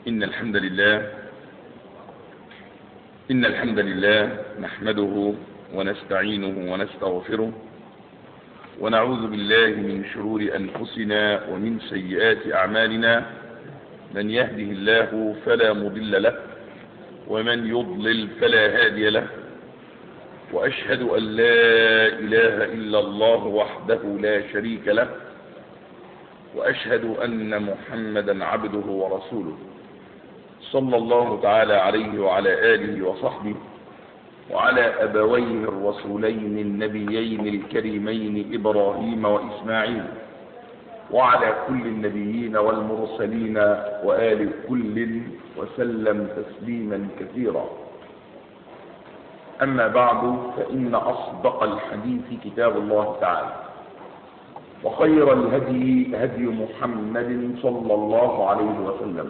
إن الحمد لله إن الحمد لله نحمده ونستعينه ونستغفره ونعوذ بالله من شرور أنفسنا ومن سيئات أعمالنا من يهده الله فلا مضل له ومن يضلل فلا هادي له وأشهد أن لا إله إلا الله وحده لا شريك له وأشهد أن محمدا عبده ورسوله صلى الله تعالى عليه وعلى آله وصحبه وعلى أبويه الرسولين النبيين الكريمين إبراهيم وإسماعيل وعلى كل النبيين والمرسلين وآل كل وسلم تسليما كثيرا أما بعد فإن أصدق الحديث كتاب الله تعالى وخير الهدي هدي محمد صلى الله عليه وسلم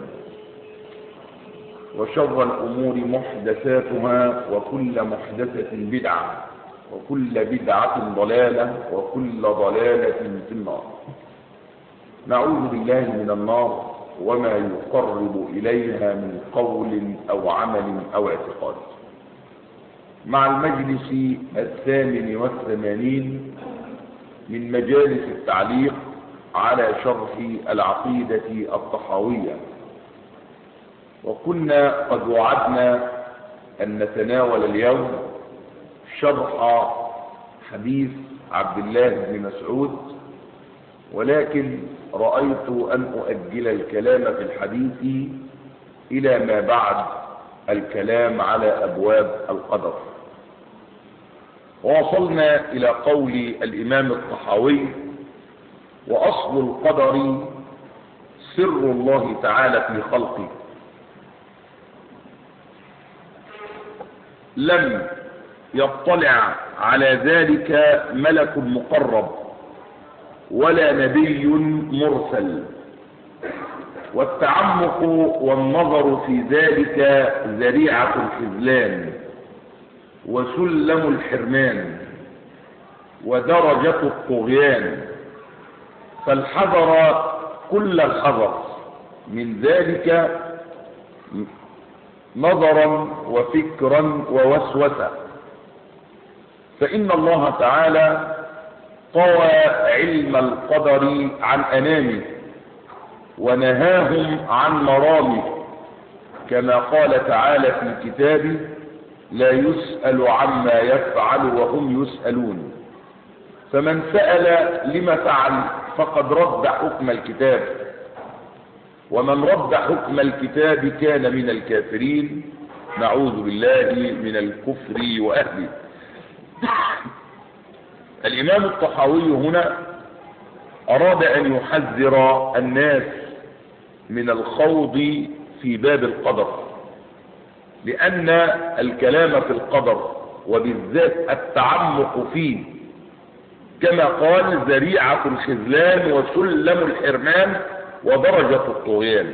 وشر الأمور محدثاتها وكل محدثة بدعة وكل بدعة ضلالة وكل ضلالة في النار نعوذ بالله من النار وما يقرب إليها من قول أو عمل أو اعتقاد مع المجلس الثامن والثمانين من مجالس التعليق على شرح العقيدة الطحاوية وكنا قد وعدنا أن نتناول اليوم شرح حديث عبد الله بن مسعود ولكن رأيت أن أؤجل الكلام في الحديث إلى ما بعد الكلام على أبواب القدر ووصلنا إلى قول الإمام الطحاوي وأصل القدر سر الله تعالى في خلقه لم يطلع على ذلك ملك مقرب ولا نبي مرسل والتعمق والنظر في ذلك ذريعة الخذلان وسلم الحرمان ودرجة الطغيان فالحذر كل الحذر من ذلك نظرا وفكرا ووسوسة فإن الله تعالى طوى علم القدر عن أنامه ونهاهم عن مرامه كما قال تعالى في كتابه لا يسأل عما يفعل وهم يسألون فمن سأل لما فعل فقد رد حكم الكتاب ومن رد حكم الكتاب كان من الكافرين نعوذ بالله من الكفر وأهله الإمام الطحاوي هنا أراد أن يحذر الناس من الخوض في باب القدر لأن الكلام في القدر وبالذات التعمق فيه كما قال ذريعة الخذلان وسلم الحرمان ودرجة الطغيان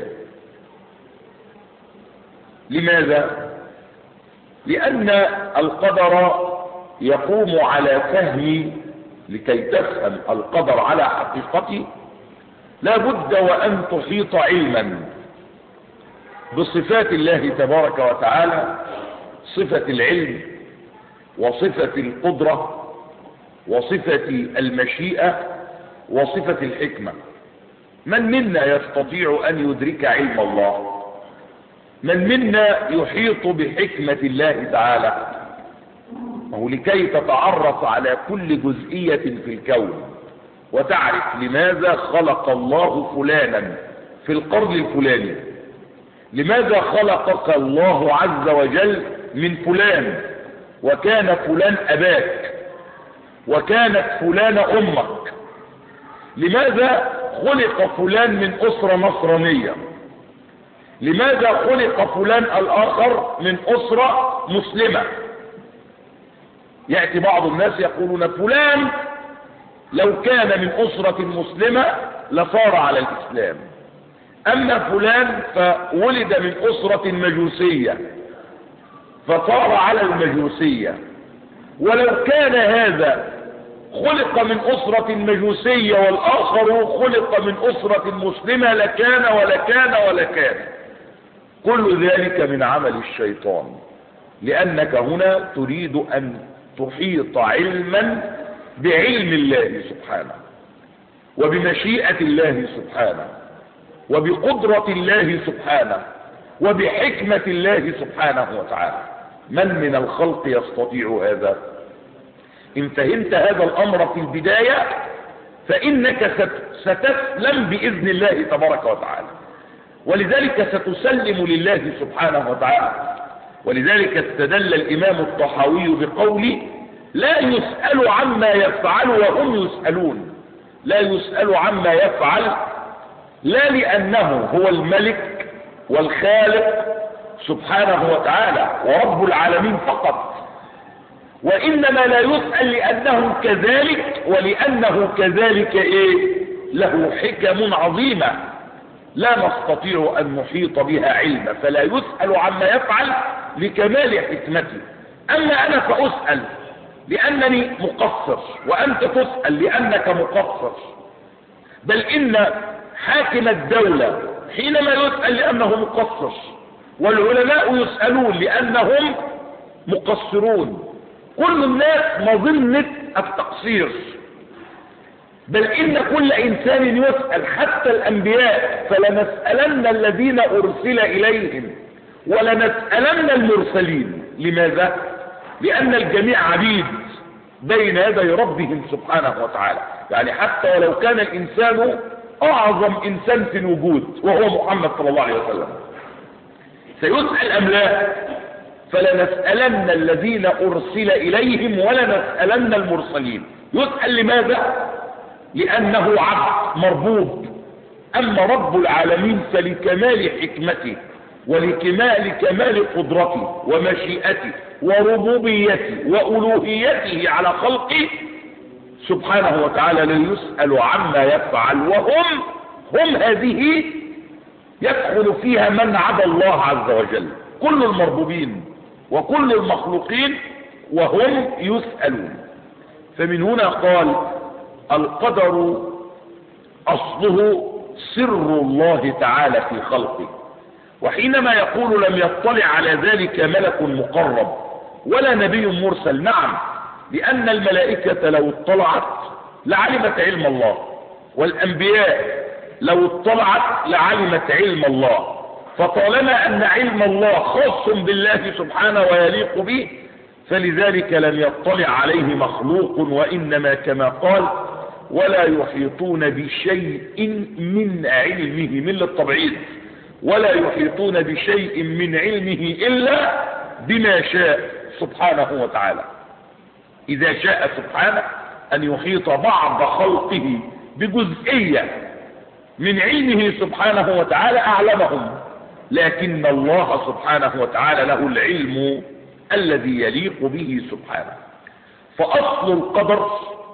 لماذا؟ لأن القدر يقوم على فهم لكي تفهم القدر على حقيقته لا بد وأن تحيط علما بصفات الله تبارك وتعالى صفة العلم وصفة القدرة وصفة المشيئة وصفة الحكمة من منا يستطيع أن يدرك علم الله من منا يحيط بحكمة الله تعالى وهو لكي تتعرف على كل جزئية في الكون وتعرف لماذا خلق الله فلانا في القرن الفلاني لماذا خلقك الله عز وجل من فلان وكان فلان أباك وكانت فلان أمك لماذا خلق فلان من أسرة نصرانية لماذا خلق فلان الآخر من أسرة مسلمة يأتي بعض الناس يقولون فلان لو كان من أسرة مسلمة لصار على الإسلام أما فلان فولد من أسرة مجوسية فصار على المجوسية ولو كان هذا خلق من أسرة مجوسية والآخر خلق من أسرة مسلمة لكان ولكان ولكان كل ذلك من عمل الشيطان لأنك هنا تريد أن تحيط علما بعلم الله سبحانه وبمشيئة الله سبحانه وبقدرة الله سبحانه وبحكمة الله سبحانه وتعالى من من الخلق يستطيع هذا إن فهمت هذا الأمر في البداية فإنك ستسلم بإذن الله تبارك وتعالى ولذلك ستسلم لله سبحانه وتعالى ولذلك استدل الإمام الطحاوي بقوله لا يسأل عما يفعل وهم يسألون لا يسأل عما يفعل لا لأنه هو الملك والخالق سبحانه وتعالى ورب العالمين فقط وإنما لا يسأل لأنه كذلك ولأنه كذلك إيه له حكم عظيمة لا نستطيع أن نحيط بها علما فلا يسأل عما يفعل لكمال حكمته أما أنا فأسأل لأنني مقصر وأنت تسأل لأنك مقصر بل إن حاكم الدولة حينما يسأل لأنه مقصر والعلماء يسألون لأنهم مقصرون كل الناس مظنة التقصير بل إن كل إنسان يسأل حتى الأنبياء فلنسألن الذين أرسل إليهم ولنسألن المرسلين لماذا؟ لأن الجميع عبيد بين يدي ربهم سبحانه وتعالى يعني حتى ولو كان الإنسان أعظم إنسان في الوجود وهو محمد صلى الله عليه وسلم سيسأل أم لا فلنسألن الذين أرسل إليهم ولنسألن المرسلين يسأل لماذا لأنه عبد مربوب أما رب العالمين فلكمال حكمته ولكمال كمال قدرته ومشيئته وربوبيته وألوهيته على خلقه سبحانه وتعالى لا يسأل عما يفعل وهم هم هذه يدخل فيها من عدا الله عز وجل كل المربوبين وكل المخلوقين وهم يسألون فمن هنا قال القدر أصله سر الله تعالى في خلقه وحينما يقول لم يطلع على ذلك ملك مقرب ولا نبي مرسل نعم لأن الملائكة لو اطلعت لعلمت علم الله والأنبياء لو اطلعت لعلمت علم الله فطالما أن علم الله خاص بالله سبحانه ويليق به فلذلك لم يطلع عليه مخلوق وإنما كما قال ولا يحيطون بشيء من علمه من للطبعيد ولا يحيطون بشيء من علمه إلا بما شاء سبحانه وتعالى إذا شاء سبحانه أن يحيط بعض خلقه بجزئية من علمه سبحانه وتعالى أعلمهم لكن الله سبحانه وتعالى له العلم الذي يليق به سبحانه فأصل القدر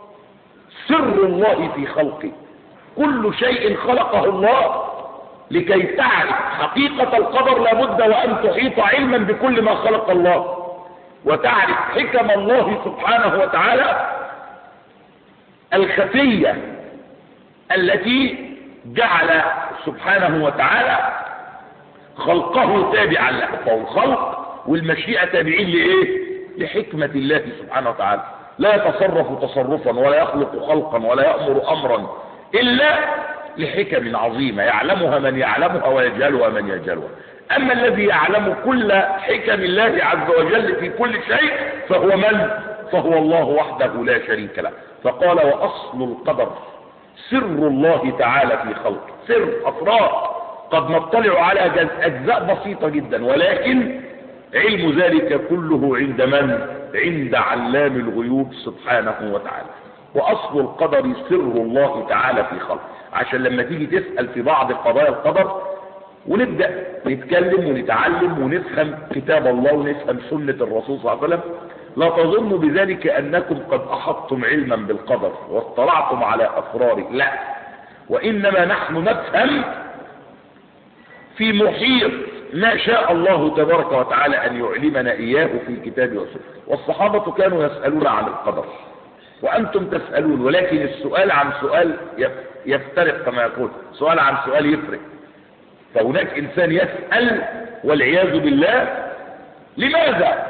سر الله في خلقه كل شيء خلقه الله لكي تعرف حقيقة القدر لابد وأن تحيط علما بكل ما خلق الله وتعرف حكم الله سبحانه وتعالى الخفية التي جعل سبحانه وتعالى خلقه تابعا له فهو الخلق والمشيئة تابعين لإيه لحكمة الله سبحانه وتعالى لا يتصرف تصرفا ولا يخلق خلقا ولا يأمر أمرا إلا لحكم عظيمة يعلمها من يعلمها ويجهلها من يجهلها أما الذي يعلم كل حكم الله عز وجل في كل شيء فهو من فهو الله وحده لا شريك له فقال وأصل القدر سر الله تعالى في خلقه سر أسرار قد نطلع على أجزاء بسيطة جدا ولكن علم ذلك كله عند من عند علام الغيوب سبحانه وتعالى وأصل القدر سر الله تعالى في خلقه عشان لما تيجي تسأل في بعض قضايا القدر ونبدأ نتكلم ونتعلم ونفهم كتاب الله ونفهم سنة الرسول صلى الله عليه وسلم لا تظنوا بذلك أنكم قد أحطتم علما بالقدر واطلعتم على أسراره لا وإنما نحن نفهم في محيط ما شاء الله تبارك وتعالى أن يعلمنا إياه في الكتاب والسنة والصحابة كانوا يسألون عن القدر وأنتم تسألون ولكن السؤال عن سؤال يفترق كما يقول سؤال عن سؤال يفرق فهناك إنسان يسأل والعياذ بالله لماذا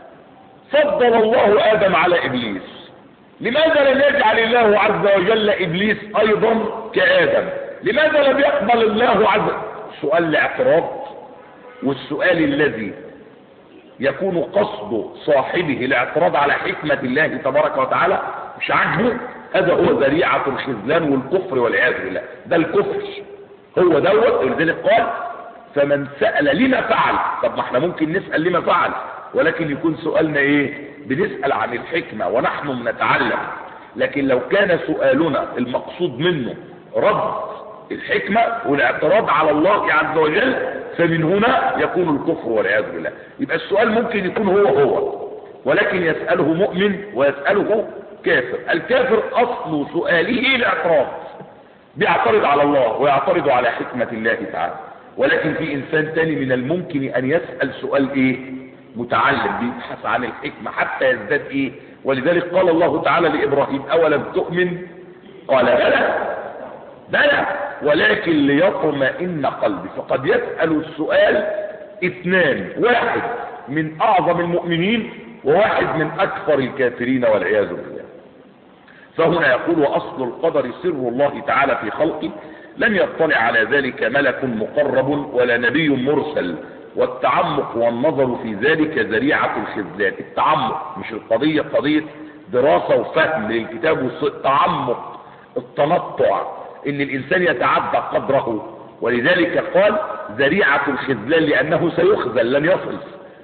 فضل الله آدم على إبليس لماذا لم يجعل الله عز وجل إبليس أيضا كآدم لماذا لم يقبل الله عز سؤال الاعتراض والسؤال الذي يكون قصد صاحبه الاعتراض على حكمة الله تبارك وتعالى مش عاجبه هذا هو ذريعة الخذلان والكفر والعياذ بالله ده الكفر هو دوت ولذلك قال فمن سأل لما فعل طب ما احنا ممكن نسأل لما فعل ولكن يكون سؤالنا ايه بنسأل عن الحكمة ونحن نتعلم لكن لو كان سؤالنا المقصود منه رد الحكمة والاعتراض على الله عز وجل فمن هنا يكون الكفر والعياذ بالله يبقى السؤال ممكن يكون هو هو ولكن يسأله مؤمن ويسأله كافر الكافر أصل سؤاله الاعتراض بيعترض على الله ويعترض على حكمة الله تعالى ولكن في إنسان تاني من الممكن أن يسأل سؤال إيه متعلم بيبحث عن الحكمة حتى يزداد إيه ولذلك قال الله تعالى لإبراهيم أولم تؤمن قال بلى بلى ولكن ليطمئن قلبي فقد يسأل السؤال اثنان واحد من أعظم المؤمنين وواحد من أكثر الكافرين والعياذ بالله فهنا يقول وأصل القدر سر الله تعالى في خلقه لم يطلع على ذلك ملك مقرب ولا نبي مرسل والتعمق والنظر في ذلك ذريعة الخذلان التعمق مش القضية قضية دراسة وفهم للكتاب والتعمق التنطع ان الانسان يتعدى قدره ولذلك قال ذريعة الخذلان لانه سيخذل لن يصل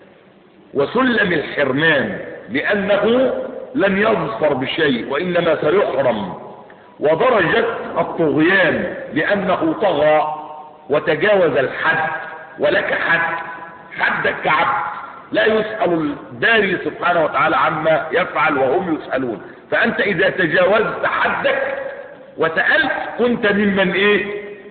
وسلم الحرمان لانه لن يظفر بشيء وانما سيحرم ودرجة الطغيان لانه طغى وتجاوز الحد ولك حد حدك كعبد لا يسأل الباري سبحانه وتعالى عما يفعل وهم يسألون فأنت إذا تجاوزت حدك وسألت كنت ممن إيه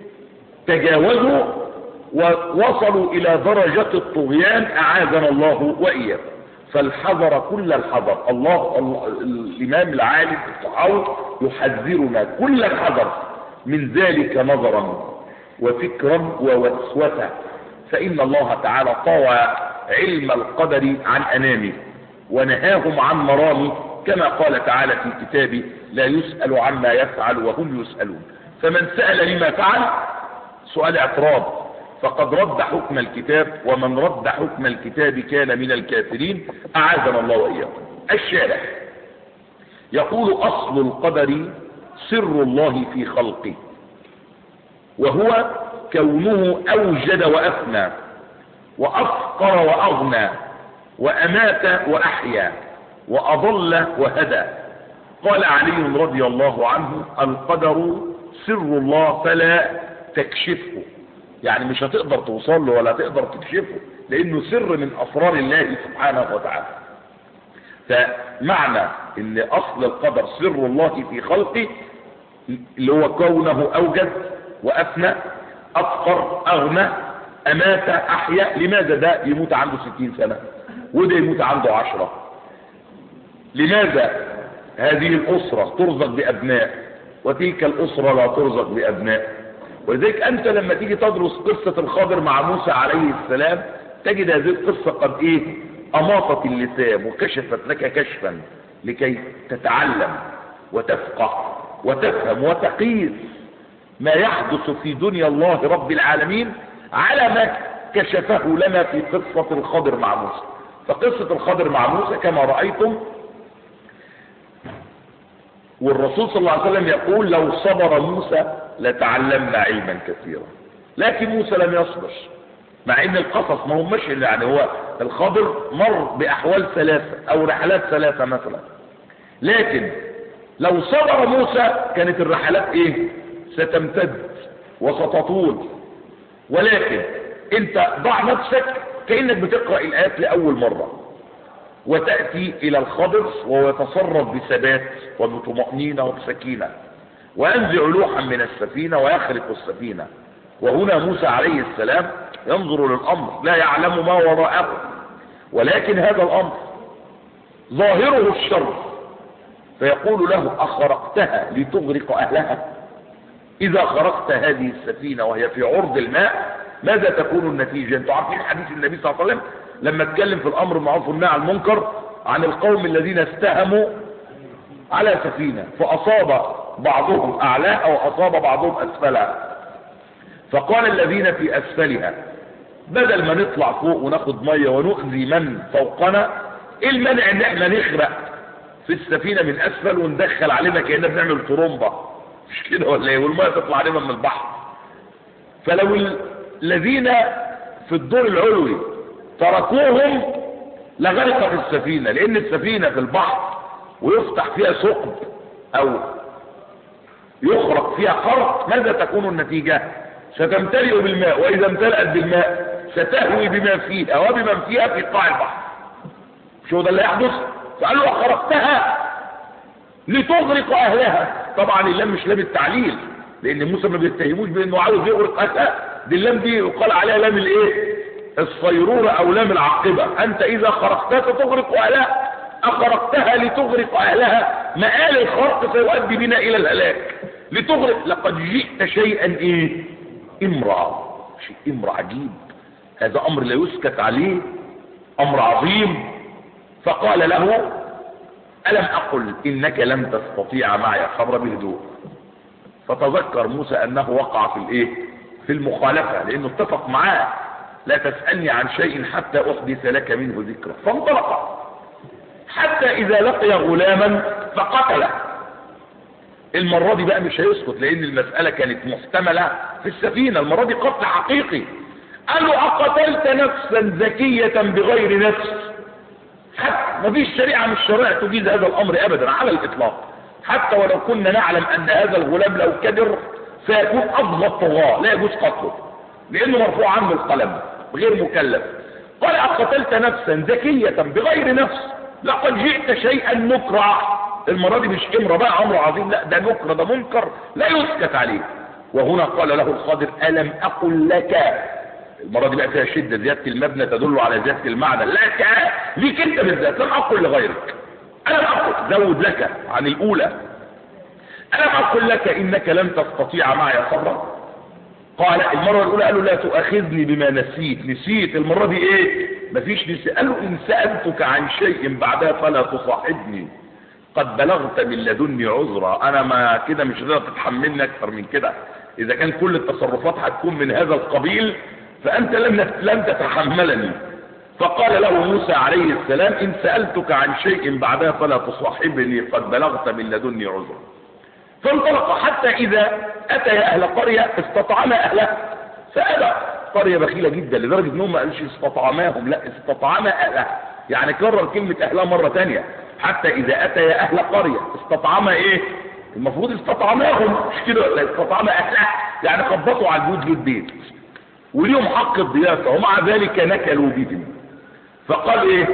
تجاوزوا ووصلوا إلى درجة الطغيان أعاذنا الله وإياكم فالحذر كل الحذر الله, الله الإمام العالم الصحاوي يحذرنا كل الحذر من ذلك نظرا وفكرا ووسوسة فإن الله تعالى طوى علم القدر عن أنامه ونهاهم عن مرامه كما قال تعالى في كتابه لا يسأل عما يفعل وهم يسألون فمن سأل لما فعل سؤال اعتراض فقد رد حكم الكتاب ومن رد حكم الكتاب كان من الكافرين أعاذنا الله وإياكم الشارح يقول أصل القدر سر الله في خلقه وهو كونه أوجد وأفنى وأفقر وأغنى وأمات وأحيا وأضل وهدى قال علي رضي الله عنه القدر سر الله فلا تكشفه يعني مش هتقدر توصل له ولا تقدر تكشفه لأنه سر من أسرار الله سبحانه وتعالى فمعنى ان أصل القدر سر الله في خلقه اللي هو كونه أوجد وأفنى أفقر أغنى أمات أحيا لماذا ده يموت عنده ستين سنة وده يموت عنده عشرة لماذا هذه الأسرة ترزق بأبناء وتلك الأسرة لا ترزق بأبناء ولذلك أنت لما تيجي تدرس قصة الخضر مع موسى عليه السلام تجد هذه القصة قد إيه أماطت اللسان وكشفت لك كشفا لكي تتعلم وتفقه وتفهم وتقيس ما يحدث في دنيا الله رب العالمين على ما كشفه لنا في قصة الخضر مع موسى فقصة الخضر مع موسى كما رأيتم والرسول صلى الله عليه وسلم يقول لو صبر موسى لتعلمنا علما كثيرا لكن موسى لم يصبر مع ان القصص ما همش يعني هو الخضر مر باحوال ثلاثة او رحلات ثلاثة مثلا لكن لو صبر موسى كانت الرحلات ايه ستمتد وستطول ولكن انت ضع نفسك كأنك بتقرأ الآيات لأول مرة وتأتي إلى الخضر وهو يتصرف بثبات وبطمأنينة وبسكينة وينزع لوحا من السفينة ويخرق السفينة وهنا موسى عليه السلام ينظر للأمر لا يعلم ما وراءه ولكن هذا الأمر ظاهره الشر فيقول له أخرقتها لتغرق أهلها إذا خرقت هذه السفينة وهي في عرض الماء ماذا تكون النتيجة انتوا عارفين حديث النبي صلى الله عليه وسلم لما اتكلم في الامر المعروف والنهي عن المنكر عن القوم الذين استهموا على سفينة فاصاب بعضهم اعلاها واصاب بعضهم اسفلها فقال الذين في اسفلها بدل ما نطلع فوق وناخد مية ونؤذي من فوقنا ايه المانع ان احنا نخرق في السفينة من اسفل وندخل علينا كأننا بنعمل طرمبة مش كده ولا ايه والمية تطلع علينا من البحر فلو الذين في الدور العلوي تركوهم لغرقت السفينة لان السفينة في البحر ويفتح فيها ثقب او يخرق فيها خرق ماذا تكون النتيجة ستمتلئ بالماء واذا امتلأت بالماء ستهوي بما فيها وبمن فيها في قاع البحر شو ده اللي يحدث فقال له خرقتها لتغرق اهلها طبعا اللام مش لام التعليل لان موسى ما بيتهموش بانه عاوز يغرق اهلها دي اللام دي يقال عليها لام الايه الصيرورة او لام العاقبة انت اذا خرقتها ستغرق اهلها اخرقتها لتغرق اهلها مآل الخرق سيؤدي بنا الى الهلاك لتغرق لقد جئت شيئا ايه امرأ شيء امر عجيب هذا امر لا يسكت عليه امر عظيم فقال له الم اقل انك لن تستطيع معي صبر بهدوء فتذكر موسى انه وقع في الايه في المخالفة لانه اتفق معاه لا تسألني عن شيء حتى احدث لك منه ذكرى فانطلق حتى اذا لقي غلاما فقتله المرة دي بقى مش هيسكت لان المسألة كانت محتملة في السفينة المرة دي قتل حقيقي قال له اقتلت نفسا زكية بغير نفس حتى مفيش شريعة من الشرائع تجيز هذا الامر ابدا على الاطلاق حتى ولو كنا نعلم ان هذا الغلام لو كبر سيكون افضل الطغاة لا يجوز قتله لانه مرفوع عنه القلم غير مكلف قال اقتلت نفسا زكية بغير نفس لقد جئت شيئا نكرا المرة دي مش امرة بقى امر عظيم لا ده نكرة ده منكر لا يسكت عليه وهنا قال له الخضر ألم أقل لك المرة دي بقى فيها شدة زيادة المبنى تدل على زيادة المعنى لك ليك انت بالذات لم أقل لغيرك ألم أقل زود لك عن الأولى ألم أقل لك إنك لن تستطيع معي صبرا قال المرة الأولى قال له لا تؤاخذني بما نسيت نسيت المرة دي إيه مفيش نسيت قال له إن سألتك عن شيء بعدها فلا تصاحبني قد بلغت من لدني عذرا انا ما كده مش هتقدر تتحملني اكثر من كده اذا كان كل التصرفات هتكون من هذا القبيل فانت لن لن تتحملني فقال له موسى عليه السلام ان سالتك عن شيء بعدها فلا تصاحبني قد بلغت من لدني عذرا فانطلق حتى اذا اتى اهل قريه استطعما اهلها فابى قريه بخيله جدا لدرجه انهم ما قالش استطعماهم لا استطعما اهلها يعني كرر كلمه اهلها مره ثانيه حتى اذا اتى اهل قرية استطعم ايه المفروض استطعماهم مش كده ولا استطعم اهلها يعني خبطوا على البيوت جود بيت وليهم حق الضيافة ومع ذلك نكلوا بهم فقال ايه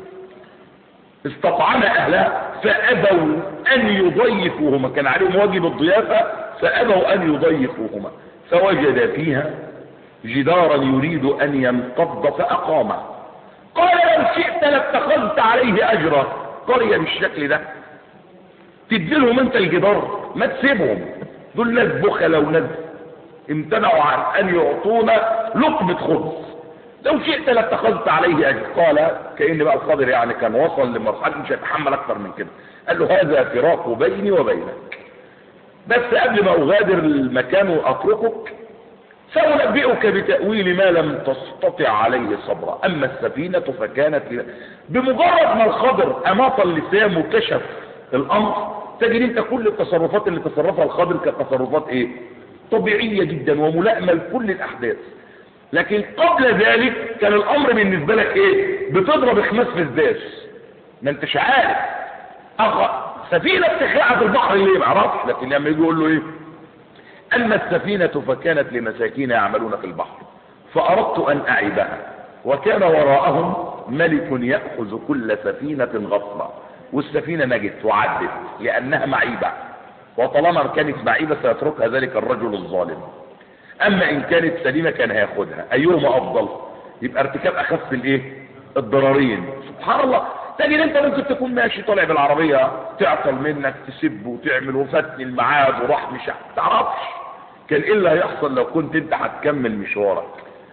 استطعم اهلها فابوا ان يضيفوهما كان عليهم واجب الضيافة فابوا ان يضيفوهما فوجد فيها جدارا يريد ان ينقض فاقامه قال لو شئت لاتخذت عليه اجرا قرية بالشكل ده تديلهم انت الجدار ما تسيبهم دول ناس بخلة وناس امتنعوا عن ان يعطونا لقمة خبز لو شئت لاتخذت عليه اجر قال كأن بقى القادر يعني كان وصل لمرحلة مش هيتحمل اكتر من كده قال له هذا فراق بيني وبينك بس قبل ما اغادر المكان واتركك سأنبئك بتأويل ما لم تستطع عليه صبرا أما السفينة فكانت لنا بمجرد ما الخضر أماط اللسان وكشف الأمر تجد انت كل التصرفات اللي تصرفها الخضر كتصرفات ايه طبيعية جدا وملائمة لكل الأحداث لكن قبل ذلك كان الأمر بالنسبة لك ايه بتضرب خماس في الداس ما انتش عارف أخ... سفينة بتخلع في البحر ليه معرفش لكن لما يجي يقول له ايه أما السفينة فكانت لمساكين يعملون في البحر فأردت أن أعيبها وكان وراءهم ملك يأخذ كل سفينة غصبا والسفينة نجت وعدت لأنها معيبة وطالما كانت معيبة سيتركها ذلك الرجل الظالم أما إن كانت سليمة كان هياخدها أيهما أفضل يبقى ارتكاب أخف الإيه الضررين سبحان الله تجد انت ممكن تكون ماشي طالع بالعربية تعطل منك تسب وتعمل وفتني الميعاد وراح مش تعرفش كان ايه اللي هيحصل لو كنت انت هتكمل مشوارك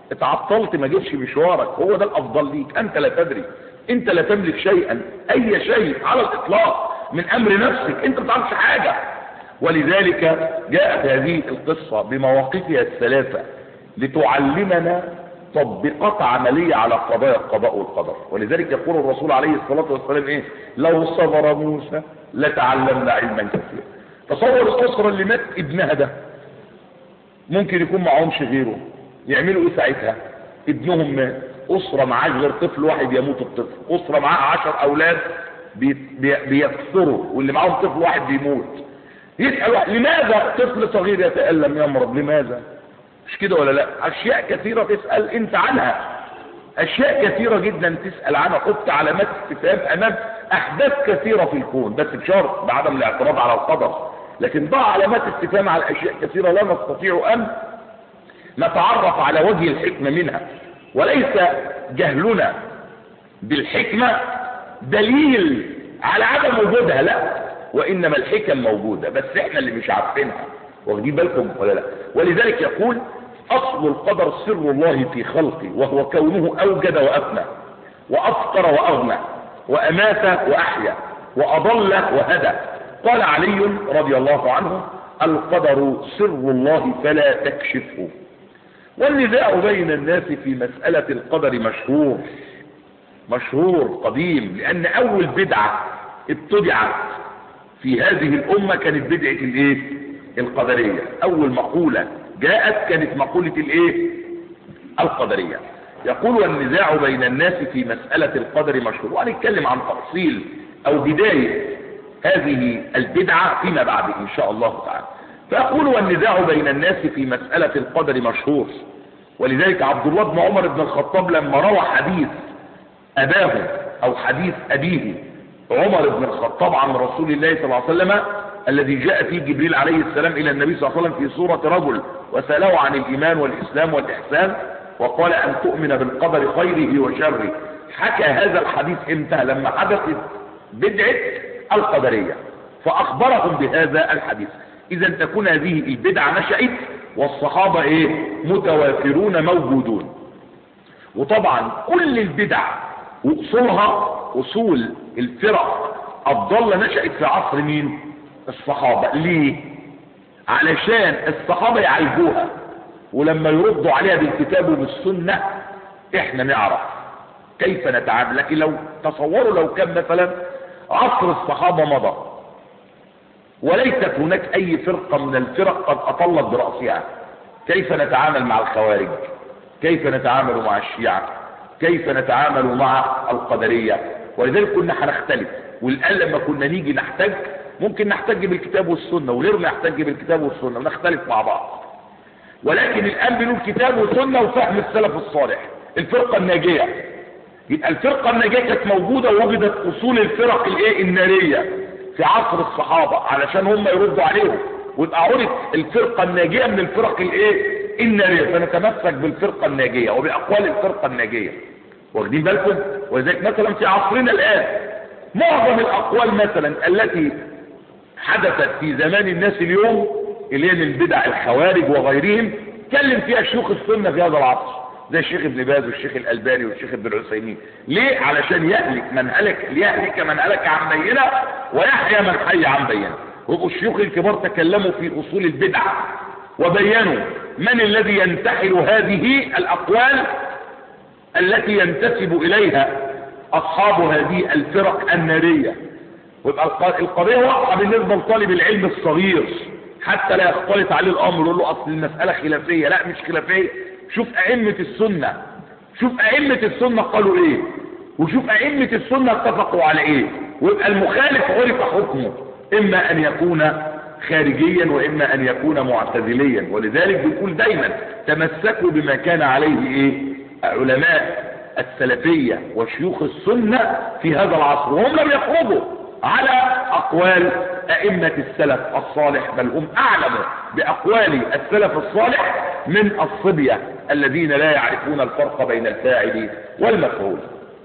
اتعطلت ما جيتش مشوارك هو ده الافضل ليك انت لا تدري انت لا تملك شيئا اي شيء على الاطلاق من امر نفسك انت ما تعرفش حاجه ولذلك جاءت هذه القصه بمواقفها الثلاثه لتعلمنا تطبيقات عملية على قضايا القضاء والقدر ولذلك يقول الرسول عليه الصلاة والسلام ايه لو صبر موسى لتعلمنا علما كثيرا تصور الأسرة اللي مات ابنها ده ممكن يكون معهمش غيره يعملوا ايه ساعتها ابنهم مات أسرة معاه غير طفل واحد يموت الطفل أسرة معاها عشر أولاد بيكثروا واللي معاهم طفل واحد بيموت يسأل واحد لماذا طفل صغير يتألم يمرض لماذا مش كده ولا لا اشياء كثيرة تسأل انت عنها اشياء كثيرة جدا تسأل عنها حط علامات استفهام امام احداث كثيرة في الكون بس بشرط بعدم الاعتراض على القدر لكن ضع علامات استفهام على اشياء كثيرة لا نستطيع ان نتعرف على وجه الحكمة منها وليس جهلنا بالحكمة دليل على عدم وجودها لا وانما الحكم موجودة بس احنا اللي مش عارفينها واخدين بالكم ولا لا ولذلك يقول اصل القدر سر الله في خلقه وهو كونه اوجد وافنى وافقر واغنى وامات واحيا واضل وهدى قال علي رضي الله عنه القدر سر الله فلا تكشفه والنزاع بين الناس في مسألة القدر مشهور مشهور قديم لأن أول بدعة ابتدعت في هذه الأمة كانت بدعة الإيه؟ القدرية أول مقولة جاءت كانت مقولة الإيه؟ القدرية يقول والنزاع بين الناس في مسألة القدر مشهور وهنتكلم عن تفصيل أو بداية هذه البدعة فيما بعد إن شاء الله تعالى فأقول والنزاع بين الناس في مسألة القدر مشهور ولذلك عبد الله بن عمر بن الخطاب لما روى حديث أباه أو حديث أبيه عمر بن الخطاب عن رسول الله صلى الله عليه وسلم الذي جاء فيه جبريل عليه السلام إلى النبي صلى الله عليه وسلم في صورة رجل وسأله عن الإيمان والإسلام والإحسان وقال أن تؤمن بالقدر خيره وشره حكى هذا الحديث امتى لما حدثت بدعة القدرية فأخبرهم بهذا الحديث إذا تكون هذه البدعة نشأت والصحابة إيه متوافرون موجودون وطبعا كل البدع وأصولها أصول الفرق الضالة نشأت في عصر مين الصحابة ليه علشان الصحابة يعالجوها ولما يردوا عليها بالكتاب وبالسنة احنا نعرف كيف نتعامل لكن لو تصوروا لو كان مثلا عصر الصحابة مضى وليست هناك اي فرقة من الفرق قد اطلت برأسها كيف نتعامل مع الخوارج كيف نتعامل مع الشيعة كيف نتعامل مع القدرية ولذلك كنا هنختلف والآن لما كنا نيجي نحتاج ممكن نحتج بالكتاب والسنة وغيرنا يحتج بالكتاب والسنة ونختلف مع بعض ولكن الآن بنقول كتاب وسنة وفهم السلف الصالح الفرقة الناجية يبقى الفرقة الناجية كانت موجودة ووجدت أصول الفرق الايه النارية في عصر الصحابة علشان هم يردوا عليهم ويبقى عرف الفرقة الناجية من الفرق الايه النارية فنتمسك بالفرقة الناجية وبأقوال الفرقة الناجية واخدين بالكم ولذلك مثلا في عصرنا الآن معظم الأقوال مثلا التي حدثت في زمان الناس اليوم اللي هي من بدع الخوارج وغيرهم كلم فيها شيوخ السنة في هذا العصر زي الشيخ ابن باز والشيخ الألباني والشيخ ابن العثيمين ليه علشان يهلك من هلك ليهلك من هلك عن بينه ويحيى من حي عن بينه ويبقوا الشيوخ الكبار تكلموا في أصول البدع وبينوا من الذي ينتحل هذه الأقوال التي ينتسب إليها أصحاب هذه الفرق النارية ويبقى القضية واضحة بالنسبة لطالب العلم الصغير حتى لا يختلط عليه الأمر يقول له أصل المسألة خلافية لا مش خلافية شوف أئمة السنة شوف أئمة السنة قالوا إيه وشوف أئمة السنة اتفقوا على إيه ويبقى المخالف عرف حكمه إما أن يكون خارجيا وإما أن يكون معتزليا ولذلك بيقول دايما تمسكوا بما كان عليه إيه علماء السلفية وشيوخ السنة في هذا العصر وهم لم يخرجوا على أقوال أئمة السلف الصالح بل هم أعلم بأقوال السلف الصالح من الصبية الذين لا يعرفون الفرق بين الفاعل والمفعول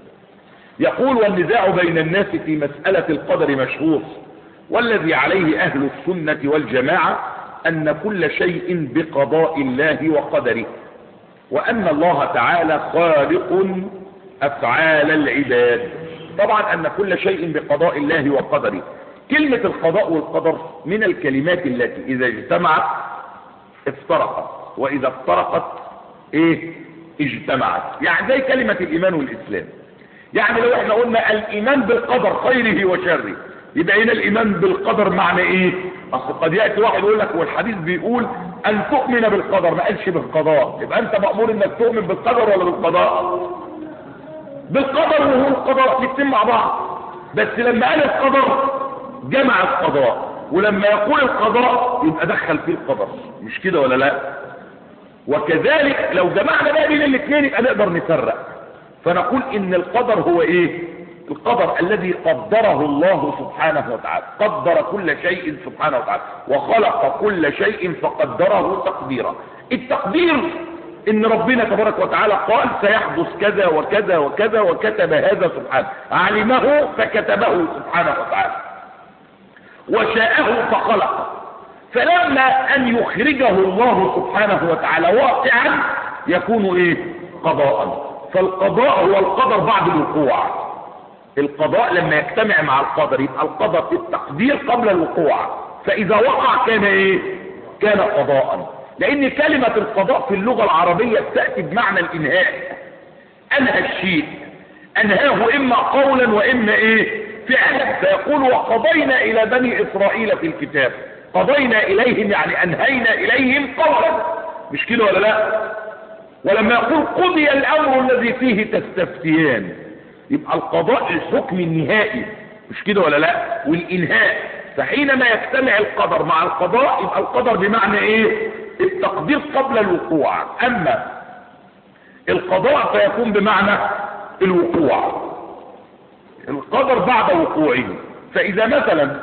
يقول والنزاع بين الناس في مسألة القدر مشهور والذي عليه أهل السنة والجماعة أن كل شيء بقضاء الله وقدره وأن الله تعالى خالق أفعال العباد طبعا أن كل شيء بقضاء الله وقدره كلمة القضاء والقدر من الكلمات التي إذا اجتمعت افترقت وإذا افترقت إيه اجتمعت يعني زي كلمة الإيمان والإسلام يعني لو احنا قلنا الإيمان بالقدر خيره وشره يبقى هنا الإيمان بالقدر معنى إيه أصل قد يأتي واحد يقول لك والحديث بيقول أن تؤمن بالقدر ما قالش بالقضاء يبقى أنت مأمور إنك تؤمن بالقدر ولا بالقضاء بالقدر وهو القضاء الاثنين مع بعض بس لما قال القدر جمع القضاء ولما يقول القضاء يبقى دخل فيه القدر مش كده ولا لا وكذلك لو جمعنا بقى بين الاثنين يبقى نقدر نفرق فنقول ان القدر هو ايه القدر الذي قدره الله سبحانه وتعالى قدر كل شيء سبحانه وتعالى وخلق كل شيء فقدره تقديرا التقدير ان ربنا تبارك وتعالى قال سيحدث كذا وكذا وكذا وكتب هذا سبحانه علمه فكتبه سبحانه وتعالى وشاءه فخلقه فلما ان يخرجه الله سبحانه وتعالى واقعا يكون ايه قضاء فالقضاء هو القدر بعد الوقوع القضاء لما يجتمع مع القدر يبقى القدر في التقدير قبل الوقوع فاذا وقع كان ايه كان قضاء لان كلمة القضاء في اللغة العربية بتأتي بمعنى الانهاء انهى الشيء انهاه اما قولا واما ايه فعلا فيقول وقضينا الى بني اسرائيل في الكتاب قضينا اليهم يعني انهينا اليهم قولا مش كده ولا لا ولما يقول قضي الامر الذي فيه تستفتيان يبقى القضاء الحكم النهائي مش كده ولا لا والانهاء فحينما يجتمع القدر مع القضاء يبقى القدر بمعنى ايه التقدير قبل الوقوع اما القضاء فيكون بمعنى الوقوع القدر بعد وقوعه فاذا مثلا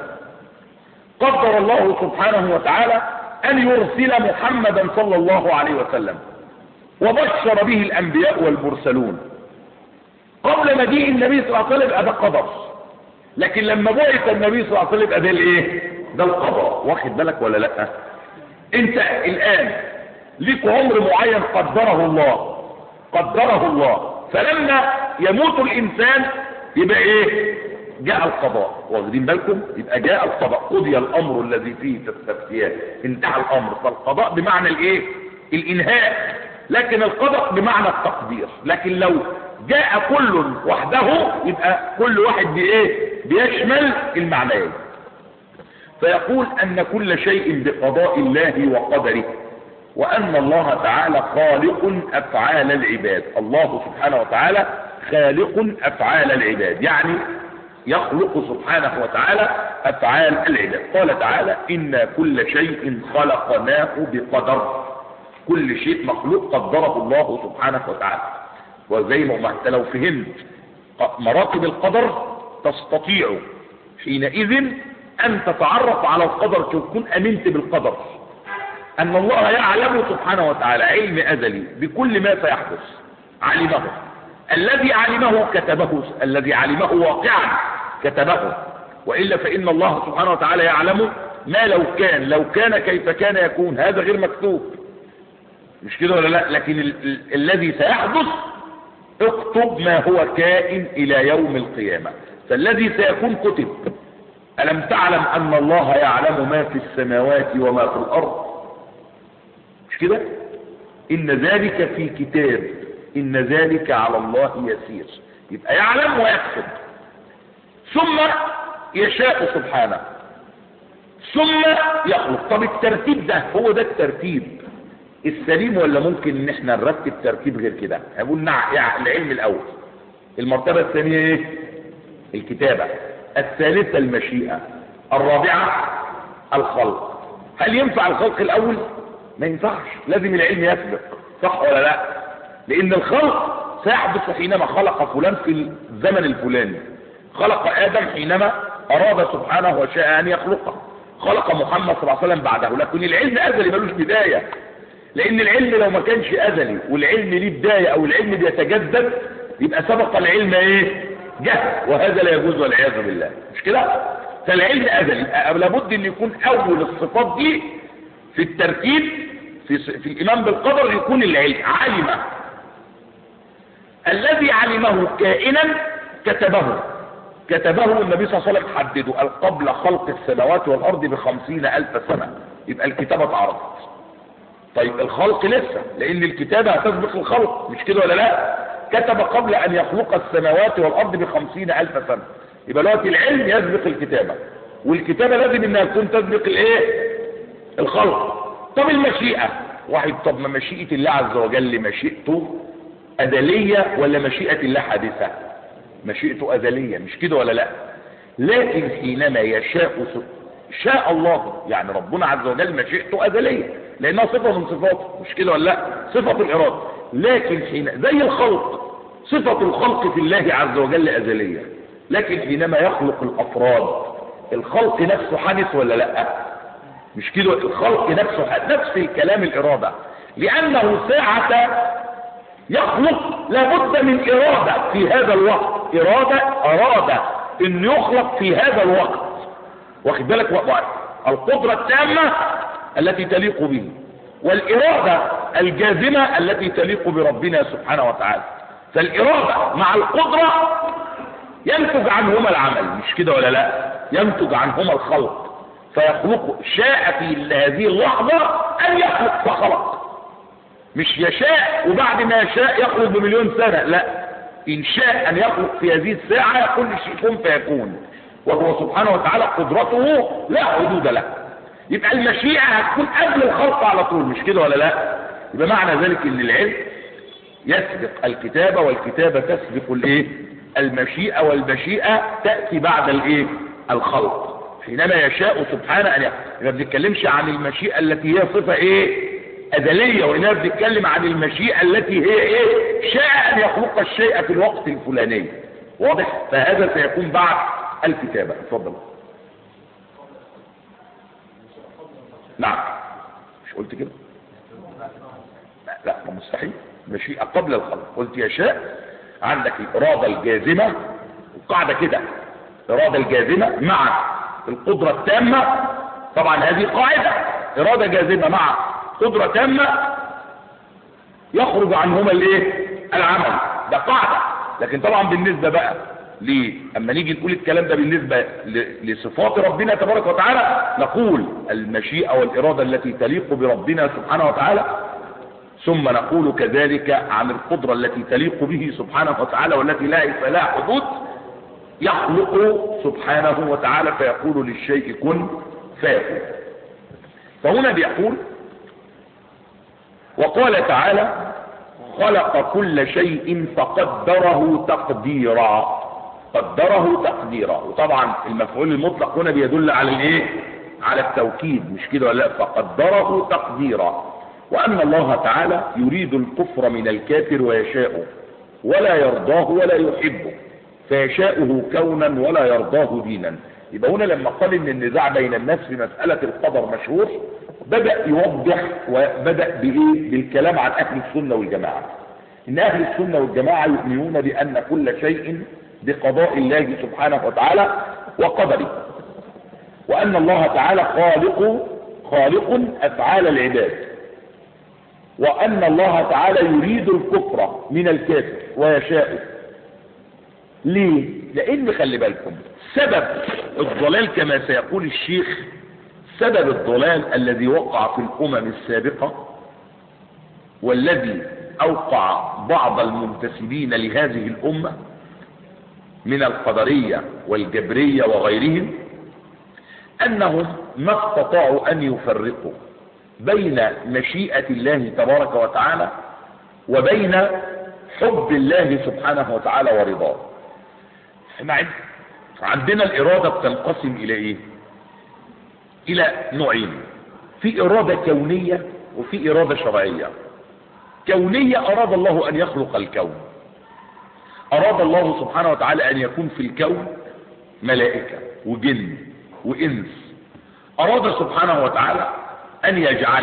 قدر الله سبحانه وتعالى ان يرسل محمدا صلى الله عليه وسلم وبشر به الانبياء والمرسلون قبل مجيء النبي صلى الله عليه وسلم ده قدر لكن لما بعث النبي صلى الله عليه وسلم ده الايه ده القضاء واخد بالك ولا لا انت الان ليك عمر معين قدره الله قدره الله فلما يموت الانسان يبقى ايه جاء القضاء واخدين بالكم يبقى جاء القضاء قضي الامر الذي فيه تستفتيان انتهى الامر فالقضاء بمعنى الايه الانهاء لكن القضاء بمعنى التقدير لكن لو جاء كل وحده يبقى كل واحد بايه بيشمل المعنيين فيقول ان كل شيء بقضاء الله وقدره وان الله تعالى خالق افعال العباد الله سبحانه وتعالى خالق افعال العباد يعني يخلق سبحانه وتعالى افعال العباد قال تعالى انا كل شيء خلقناه بقدر كل شيء مخلوق قدره الله سبحانه وتعالى وزي ما انت لو فهمت مراتب القدر تستطيع حينئذ ان تتعرف على القدر تكون امنت بالقدر ان الله يعلم سبحانه وتعالى علم ازلي بكل ما سيحدث علمه الذي علمه كتبه الذي علمه واقعا كتبه وإلا فإن الله سبحانه وتعالى يعلم ما لو كان لو كان كيف كان يكون هذا غير مكتوب مش كده ولا لا لكن ال ال الذي سيحدث اكتب ما هو كائن إلى يوم القيامة فالذي سيكون كتب ألم تعلم أن الله يعلم ما في السماوات وما في الأرض مش كده إن ذلك في كتاب إن ذلك على الله يسير يبقى يعلم ويكتب ثم يشاء سبحانه ثم يخلق طب الترتيب ده هو ده الترتيب السليم ولا ممكن ان احنا نرتب ترتيب غير كده هقول نع يعني العلم الاول المرتبة الثانية ايه الكتابة الثالثة المشيئة الرابعة الخلق هل ينفع الخلق الاول ما ينفعش لازم العلم يسبق صح ولا لا لان الخلق سيحدث حينما خلق فلان في الزمن الفلاني خلق ادم حينما اراد سبحانه وشاء ان يخلقه خلق محمد صلى الله عليه وسلم بعده لكن العلم ازلي ملوش بداية لان العلم لو ما كانش ازلي والعلم ليه بداية او العلم بيتجدد يبقى سبق العلم ايه جهل وهذا لا يجوز والعياذ بالله مش كده فالعلم ازلي لابد ان يكون اول الصفات دي في الترتيب في, في الإيمان بالقدر يكون العلم علم الذي علمه كائنا كتبه كتبه النبي صلى الله عليه وسلم حدده قال قبل خلق السماوات والأرض بخمسين ألف سنة يبقى الكتابة اتعرضت طيب الخلق لسه لأن الكتابة هتسبق الخلق مش كده ولا لا كتب قبل أن يخلق السماوات والأرض بخمسين ألف سنة يبقى دلوقتي العلم يسبق الكتابة والكتابة لازم انها تكون تسبق الايه الخلق طب المشيئة واحد طب ما مشيئة الله عز وجل مشيئته أزلية ولا مشيئة الله حادثة مشيئته أزلية مش كده ولا لا لكن حينما يشاء شاء الله يعني ربنا عز وجل مشيئته أزلية لأنها صفة من صفاته مش كده ولا لا صفة الإرادة لكن حين زي الخلق صفة الخلق في الله عز وجل أزلية لكن حينما يخلق الأفراد الخلق نفسه حادث ولا لا مش كده الخلق نفسه حادث نفس الكلام الإرادة لأنه ساعة يخلق لابد من إرادة في هذا الوقت إرادة أراد أن يخلق في هذا الوقت واخد بالك وقت القدرة التامة التي تليق به والإرادة الجازمة التي تليق بربنا سبحانه وتعالى فالإرادة مع القدرة ينتج عنهما العمل مش كده ولا لا ينتج عنهما الخلق فيخلق شاء في هذه اللحظة أن يخلق فخلق مش يشاء وبعد ما يشاء يخلق بمليون سنة لا إن شاء أن يخلق في هذه الساعة كل شيء كن فيكون وهو سبحانه وتعالى قدرته لا حدود له يبقى المشيئة هتكون قبل الخلق على طول مش كده ولا لا يبقى معنى ذلك ان العلم يسبق الكتابة والكتابة تسبق الايه المشيئة والمشيئة تأتي بعد الايه الخلق حينما يشاء سبحانه ان ما بنتكلمش عن المشيئة التي هي صفة ايه أزلية وإنما بنتكلم عن المشيئة التي هي ايه شاء أن يخلق الشيء في الوقت الفلاني واضح فهذا سيكون بعد الكتابة اتفضل نعم مش قلت كده لا, لا مستحيل مشيئة قبل الخلق قلت يشاء عندك الإرادة الجازمة القاعدة كده الإرادة الجازمة مع القدرة التامة طبعا هذه قاعدة إرادة جازمة مع قدرة تامة يخرج عنهما الايه العمل ده قاعدة لكن طبعا بالنسبة بقى ليه اما نيجي نقول الكلام ده بالنسبة لصفات ربنا تبارك وتعالى نقول المشيئة والإرادة التي تليق بربنا سبحانه وتعالى ثم نقول كذلك عن القدرة التي تليق به سبحانه وتعالى والتي لا لها حدود يخلق سبحانه وتعالى فيقول للشيء كن فيكون فهنا بيقول وقال تعالى خلق كل شيء فقدره تقديرا قدره تقديرا وطبعا المفعول المطلق هنا بيدل على الايه على التوكيد مش كده ولا لا فقدره تقديرا وان الله تعالى يريد الكفر من الكافر ويشاءه ولا يرضاه ولا يحبه فيشاءه كونا ولا يرضاه دينا يبقى هنا لما قال ان النزاع بين الناس في مسألة القدر مشهور بدأ يوضح وبدأ بايه بالكلام عن اهل السنة والجماعة ان اهل السنة والجماعة يؤمنون بان كل شيء بقضاء الله سبحانه وتعالى وقدره وان الله تعالى خالق خالق افعال العباد وان الله تعالى يريد الكفر من الكافر ويشاءه ليه لان خلي بالكم سبب الضلال كما سيقول الشيخ سبب الضلال الذي وقع في الامم السابقة والذي اوقع بعض المنتسبين لهذه الامة من القدرية والجبرية وغيرهم انهم ما استطاعوا ان يفرقوا بين مشيئة الله تبارك وتعالى وبين حب الله سبحانه وتعالى ورضاه احنا عندنا الارادة بتنقسم الى ايه الى نوعين في ارادة كونية وفي ارادة شرعية كونية اراد الله ان يخلق الكون اراد الله سبحانه وتعالى ان يكون في الكون ملائكة وجن وانس اراد سبحانه وتعالى ان يجعل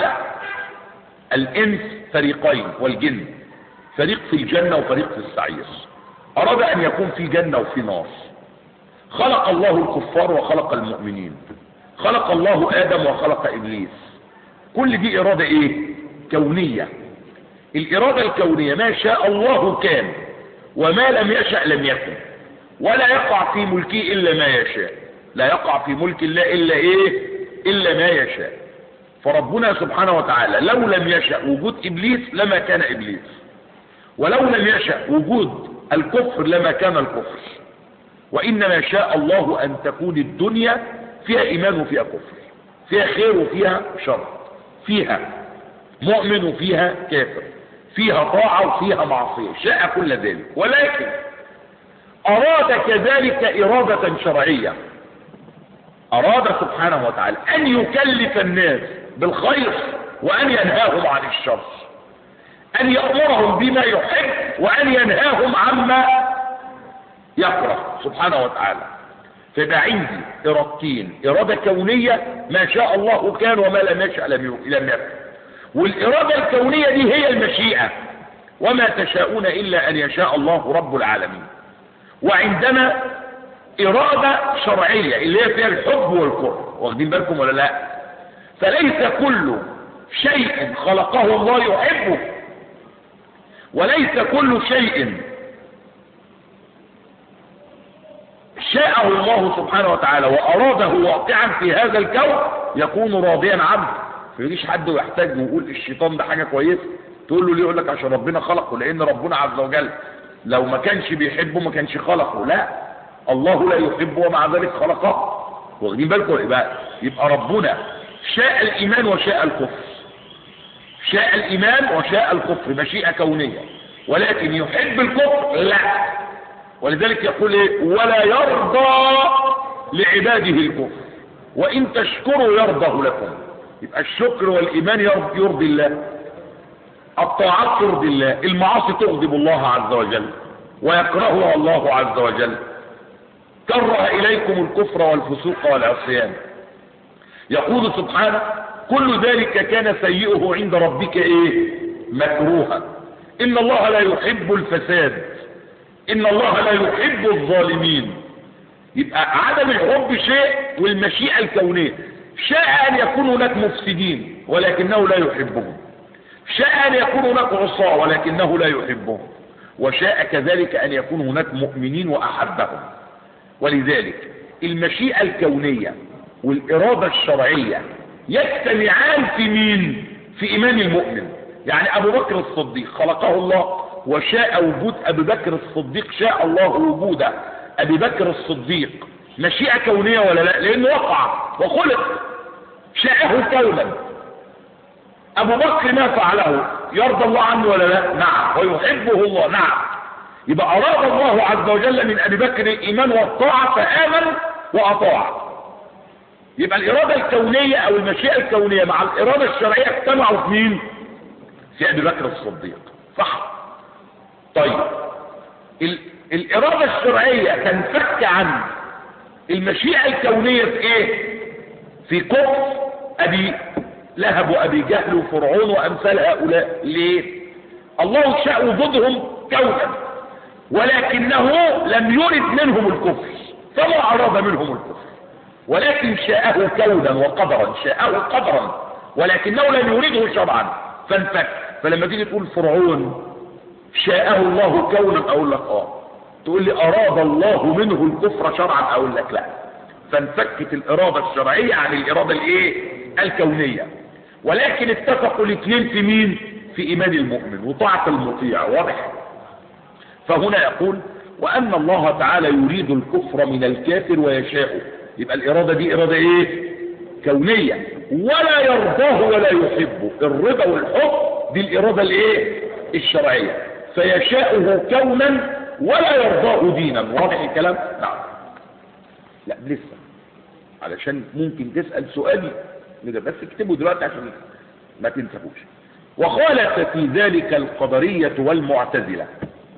الانس فريقين والجن فريق في الجنة وفريق في السعير اراد ان يكون في جنة وفي نار خلق الله الكفار وخلق المؤمنين خلق الله ادم وخلق ابليس كل دي ارادة ايه كونية الإرادة الكونية ما شاء الله كان وما لم يشأ لم يكن ولا يقع في ملكه إلا ما يشاء لا يقع في ملك الله إلا إيه إلا ما يشاء فربنا سبحانه وتعالى لو لم يشأ وجود إبليس لما كان إبليس ولو لم يشأ وجود الكفر لما كان الكفر وإنما شاء الله أن تكون الدنيا فيها إيمان وفيها كفر فيها خير وفيها شر فيها مؤمن وفيها كافر فيها طاعة وفيها معصية شاء كل ذلك ولكن أراد كذلك إرادة شرعية أراد سبحانه وتعالى أن يكلف الناس بالخير وأن ينهاهم عن الشر أن يأمرهم بما يحب وأن ينهاهم عما يكره سبحانه وتعالى فده عندي إرادتين إرادة كونية ما شاء الله كان وما لم يشاء لم يكن والإرادة الكونية دي هي المشيئة وما تشاءون إلا أن يشاء الله رب العالمين وعندنا إرادة شرعية اللي هي فيها الحب والكره واخدين بالكم ولا لا فليس كل شيء خلقه الله يحبه وليس كل شيء شاءه الله سبحانه وتعالى وأراده واقعا في هذا الكون يكون راضيا عنه فيجيش حد ويحتاج ويقول الشيطان ده حاجة كويسة تقول له ليه يقول لك عشان ربنا خلقه لأن ربنا عز وجل لو ما كانش بيحبه ما كانش خلقه لا الله لا يحبه ومع ذلك خلقه واخدين بالكم يبقى يبقى ربنا شاء الإيمان وشاء الكفر شاء الإيمان وشاء الكفر مشيئة كونية ولكن يحب الكفر لا ولذلك يقول ايه ولا يرضى لعباده الكفر وإن تشكروا يرضه لكم يبقى الشكر والإيمان يرضي, يرضي الله الطاعات ترضي الله المعاصي تغضب الله عز وجل ويكرهها الله عز وجل كره إليكم الكفر والفسوق والعصيان يقول سبحانه كل ذلك كان سيئه عند ربك ايه مكروها ان الله لا يحب الفساد ان الله لا يحب الظالمين يبقى عدم الحب شيء والمشيئة الكونية شاء ان يكون هناك مفسدين ولكنه لا يحبهم شاء ان يكون هناك عصاة ولكنه لا يحبهم وشاء كذلك ان يكون هناك مؤمنين واحبهم ولذلك المشيئة الكونية والإرادة الشرعية يجتمعان في مين في إيمان المؤمن يعني أبو بكر الصديق خلقه الله وشاء وجود أبي بكر الصديق شاء الله وجود أبي بكر الصديق مشيئة كونية ولا لا لأنه وقع وخلق شاءه كونا أبو بكر ما فعله يرضى الله عنه ولا لا نعم ويحبه الله نعم يبقى أراد الله عز وجل من أبي بكر الإيمان والطاعة فآمن وأطاع يبقى الإرادة الكونية أو المشيئة الكونية مع الإرادة الشرعية اجتمعوا في مين؟ في أبي بكر الصديق صح طيب ال... الإرادة الشرعية تنفك عن المشيئة الكونية في إيه؟ في كفر أبي لهب وأبي جهل وفرعون وأمثال هؤلاء ليه؟ الله شاء وجودهم كونا ولكنه لم يرد منهم الكفر فما أراد منهم الكفر ولكن شاءه كونا وقدرا شاءه قدرا ولكنه لم يريده شرعا فانفك فلما تيجي تقول فرعون شاءه الله كونا اقول لك اه تقول لي اراد الله منه الكفر شرعا اقول لك لا فانفكت الاراده الشرعيه عن الاراده الايه الكونيه ولكن اتفقوا الاثنين في مين في ايمان المؤمن وطاعه المطيع واضح فهنا يقول وان الله تعالى يريد الكفر من الكافر ويشاءه يبقى الإرادة دي إرادة إيه كونية ولا يرضاه ولا يحبه الرضا والحب دي الإرادة الإيه الشرعية فيشاءه كونا ولا يرضاه دينا واضح الكلام نعم لا لسه علشان ممكن تسأل سؤال بس اكتبه دلوقتي عشان ما تنسبوش وخالف في ذلك القدرية والمعتزلة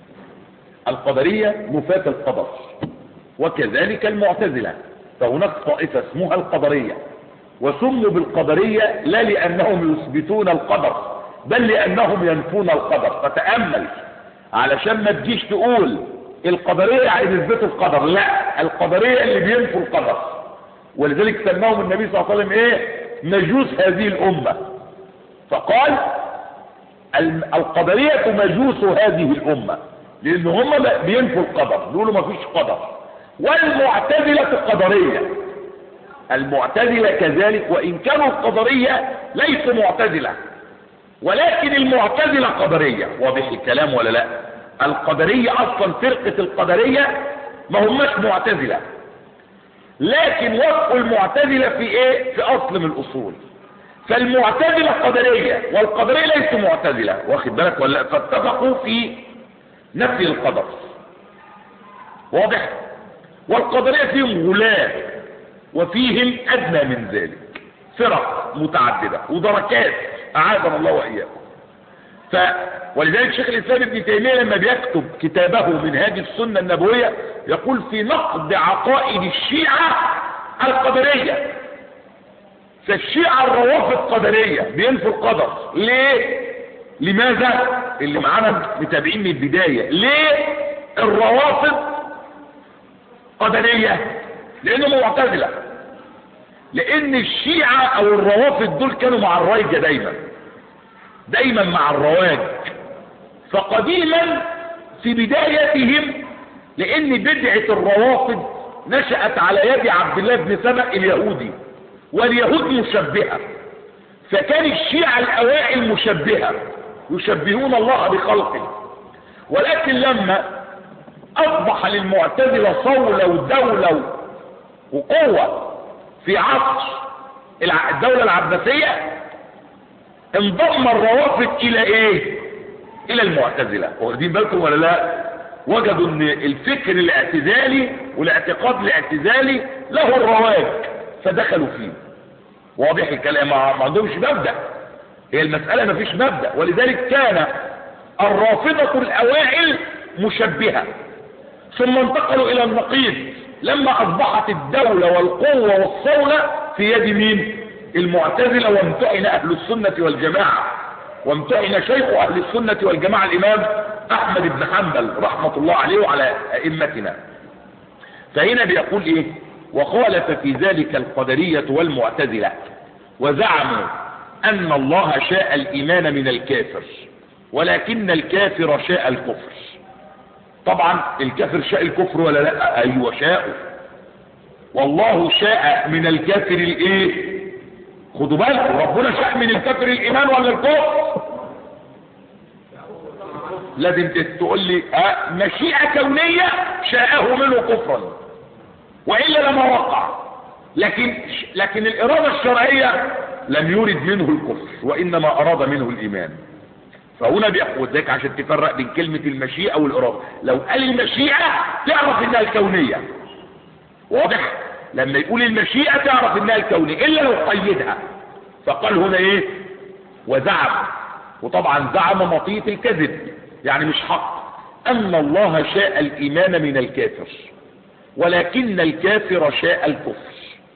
القدرية نفاة القدر وكذلك المعتزلة فهناك طائفة اسمها القدرية وسموا بالقدرية لا لأنهم يثبتون القدر بل لأنهم ينفون القدر فتأمل علشان ما تجيش تقول القدرية يعني يثبتوا القدر لا القدرية اللي بينفوا القدر ولذلك سماهم النبي صلى الله عليه وسلم ايه مجوس هذه الأمة فقال الم- القدرية مجوس هذه الأمة لأن هم بينفوا القدر بيقولوا ما فيش قدر والمعتزلة قدرية المعتزلة كذلك وإن كانوا القدرية ليسوا معتزلة ولكن المعتزلة قدرية واضح الكلام ولا لا القدرية أصلا فرقة القدرية ما هماش معتزلة لكن وفق المعتزلة في ايه في اصل من الاصول فالمعتزلة قدرية والقدرية ليسوا معتزلة واخد بالك ولا فاتفقوا في نفي القدر واضح والقدرية فيهم غلاة وفيهم ادنى من ذلك فرق متعددة ودركات اعاذنا الله واياكم ف ولذلك شيخ الاسلام ابن تيميه لما بيكتب كتابه من هذه السنه النبويه يقول في نقد عقائد الشيعه القدريه فالشيعه الروافض قدريه بينفوا القدر ليه لماذا اللي معانا متابعين من البدايه ليه الروافض قدريه لانهم معتزله لان الشيعه او الروافض دول كانوا مع الرايجه دايما دايما مع الرواج فقديما في بدايتهم لان بدعة الروافض نشأت على يد عبد الله بن سبأ اليهودي واليهود مشبهة فكان الشيعة الاوائل مشبهة يشبهون الله بخلقه ولكن لما اصبح للمعتزلة صولة ودولة وقوة في عصر الدولة العباسية انضم الروافض الى ايه الى المعتزلة واخدين بالكم ولا لا وجدوا ان الفكر الاعتزالي والاعتقاد الاعتزالي له الرواج فدخلوا فيه واضح الكلام ما عندهمش مبدأ هي المسألة ما فيش مبدأ ولذلك كان الرافضة الاوائل مشبهة ثم انتقلوا الى النقيض لما اصبحت الدولة والقوة والصولة في يد مين المعتزلة وامتحن اهل السنة والجماعة وامتحن شيخ اهل السنة والجماعة الامام احمد بن حنبل رحمة الله عليه وعلى ائمتنا فهنا بيقول ايه وخالف في ذلك القدرية والمعتزلة وزعموا ان الله شاء الايمان من الكافر ولكن الكافر شاء الكفر طبعا الكافر شاء الكفر ولا لا ايوه شاء والله شاء من الكافر الايه خدوا بالكم ربنا شاء من الكافر الايمان ولا الكفر لازم تقول لي أه مشيئة كونية شاءه منه كفرا وإلا لما وقع لكن لكن الإرادة الشرعية لم يرد منه الكفر وإنما أراد منه الإيمان فهنا بيقول ذلك عشان تفرق بين كلمة المشيئة والإرادة لو قال المشيئة تعرف إنها الكونية واضح لما يقول المشيئة تعرف إنها الكونية إلا لو قيدها فقال هنا إيه وزعم وطبعا زعم مطية الكذب يعني مش حق أن الله شاء الإيمان من الكافر ولكن الكافر شاء الكفر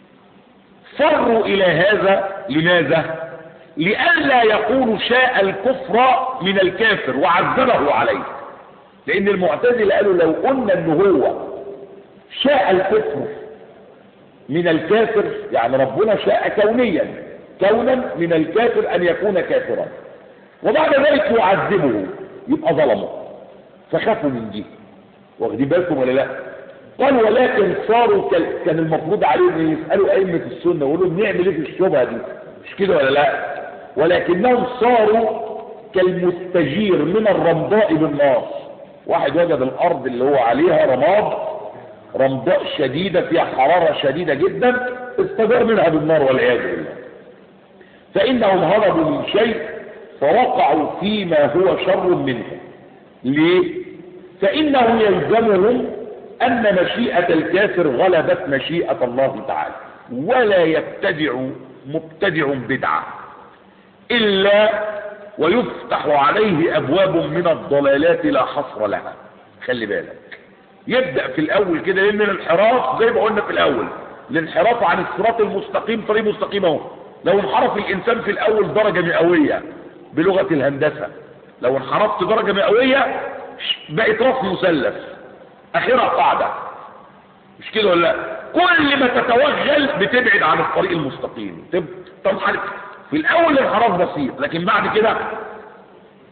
فروا إلى هذا لماذا لئلا يقول شاء الكفر من الكافر وعذبه عليه لأن المعتزلة قالوا لو قلنا أنه هو شاء الكفر من الكافر يعني ربنا شاء كونيا كونا من الكافر أن يكون كافرا وبعد ذلك يعذبه يبقى ظلمه فخافوا من دي واخدين بالكم ولا لا قال ولكن صاروا كال... كان المفروض عليهم يسالوا ائمه السنه ويقولوا بنعمل ايه في الشبهه دي مش كده ولا لا ولكنهم صاروا كالمستجير من الرمضاء بالنار واحد وجد الارض اللي هو عليها رماد رمضاء شديده فيها حراره شديده جدا استجار منها بالنار والعياذ بالله فانهم هربوا من شيء فوقعوا فيما هو شر منه ليه فانه يلزمهم ان مشيئة الكافر غلبت مشيئة الله تعالى ولا يبتدع مبتدع بدعة الا ويفتح عليه ابواب من الضلالات لا حصر لها خلي بالك يبدأ في الاول كده لان الانحراف زي ما قلنا في الاول الانحراف عن الصراط المستقيم طريق مستقيم اهو لو انحرف الانسان في الاول درجة مئوية بلغة الهندسة لو انحرفت درجة مئوية بقت راس مثلث اخرها قاعدة مش كده ولا لا كل ما تتوغل بتبعد عن الطريق المستقيم تنحرف في الاول الانحراف بسيط لكن بعد كده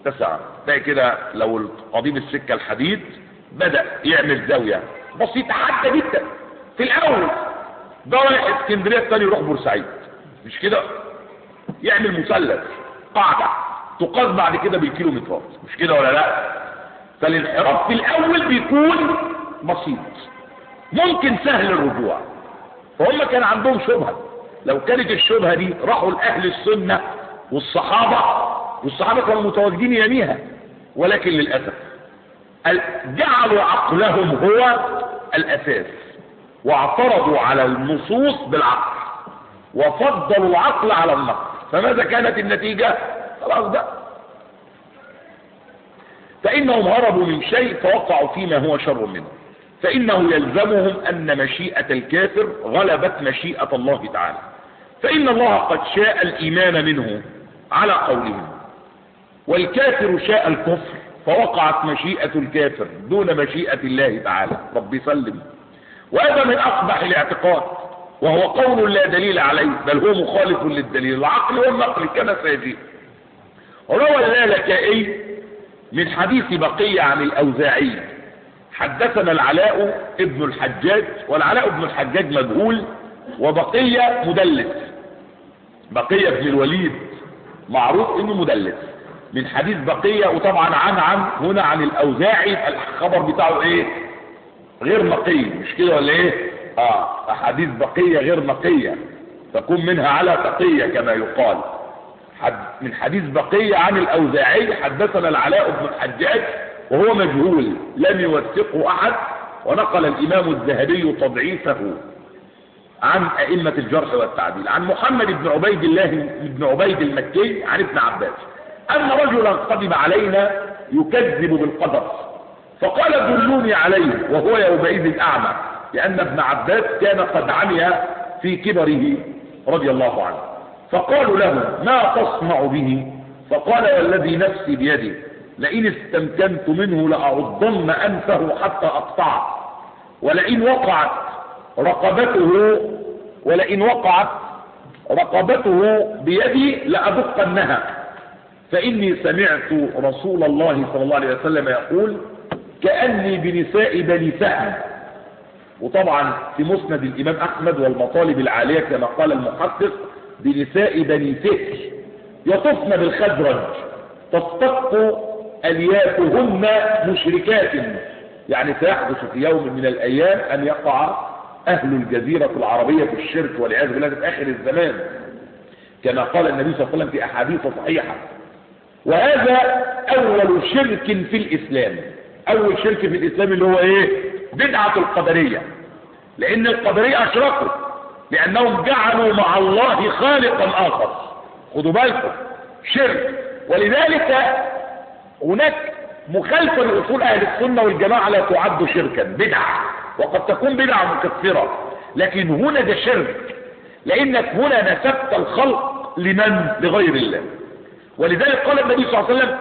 اتسع تلاقي كده لو قضيب السكة الحديد بدأ يعمل زاوية بسيطة حتى جدا في الأول ده رايح اسكندرية الثاني يروح بورسعيد مش كده يعمل مثلث قاعدة تقاس بعد كده بالكيلومترات مش كده ولا لا فالانحراف في الأول بيكون بسيط ممكن سهل الرجوع فهم كان عندهم شبهة لو كانت الشبهة دي راحوا لأهل السنة والصحابة والصحابة كانوا متواجدين يميها ولكن للأسف جعلوا عقلهم هو الأساس واعترضوا على النصوص بالعقل وفضلوا العقل على النقل فماذا كانت النتيجة خلاص ده فإنهم هربوا من شيء فوقعوا فيما هو شر منه فإنه يلزمهم أن مشيئة الكافر غلبت مشيئة الله تعالى فإن الله قد شاء الإيمان منه على قولهم والكافر شاء الكفر فوقعت مشيئة الكافر دون مشيئة الله تعالى رب سلم وهذا من أقبح الاعتقاد وهو قول لا دليل عليه بل هو مخالف للدليل العقل والنقل كما سيجيء روى اللالكائي من حديث بقية عن الأوزاعي حدثنا العلاء ابن الحجاج والعلاء ابن الحجاج مجهول وبقية مدلس بقية ابن الوليد معروف انه مدلس من حديث بقية وطبعا عن عن هنا عن الاوزاعي الخبر بتاعه ايه غير نقي مش كده ولا ايه اه احاديث بقية غير نقية تكون منها على تقية كما يقال حد من حديث بقية عن الاوزاعي حدثنا العلاء بن الحجاج وهو مجهول لم يوثقه احد ونقل الامام الذهبي تضعيفه عن ائمة الجرح والتعديل عن محمد بن عبيد الله بن عبيد المكي عن ابن عباس ان رجلا قدم علينا يكذب بالقدر فقال دلوني عليه وهو يومئذ اعمى لان ابن عباس كان قد عمي في كبره رضي الله عنه فقالوا له ما تصنع به فقال والذي نفسي بيده لئن استمكنت منه لأعضن أنفه حتى أقطعه ولئن وقعت رقبته ولئن وقعت رقبته بيدي لأدقنها فإني سمعت رسول الله صلى الله عليه وسلم يقول كأني بنساء بني سهم وطبعا في مسند الإمام أحمد والمطالب العالية كما قال المحقق بنساء بني فهر يطفن بالخزرج تصطق أليافهن مشركات يعني سيحدث في يوم من الأيام أن يقع أهل الجزيرة العربية في الشرك والعياذ بالله في آخر الزمان كما قال النبي صلى الله عليه وسلم في أحاديث صحيحة وهذا أول شرك في الإسلام أول شرك في الإسلام اللي هو إيه بدعة القدرية لأن القدرية أشركوا لأنهم جعلوا مع الله خالقا آخر خدوا بالكم شرك ولذلك هناك مخالفة لأصول أهل السنة والجماعة لا تعد شركا بدعة وقد تكون بدعة مكفرة لكن هنا ده شرك لأنك هنا نسبت الخلق لمن لغير الله ولذلك قال النبي صلى الله عليه وسلم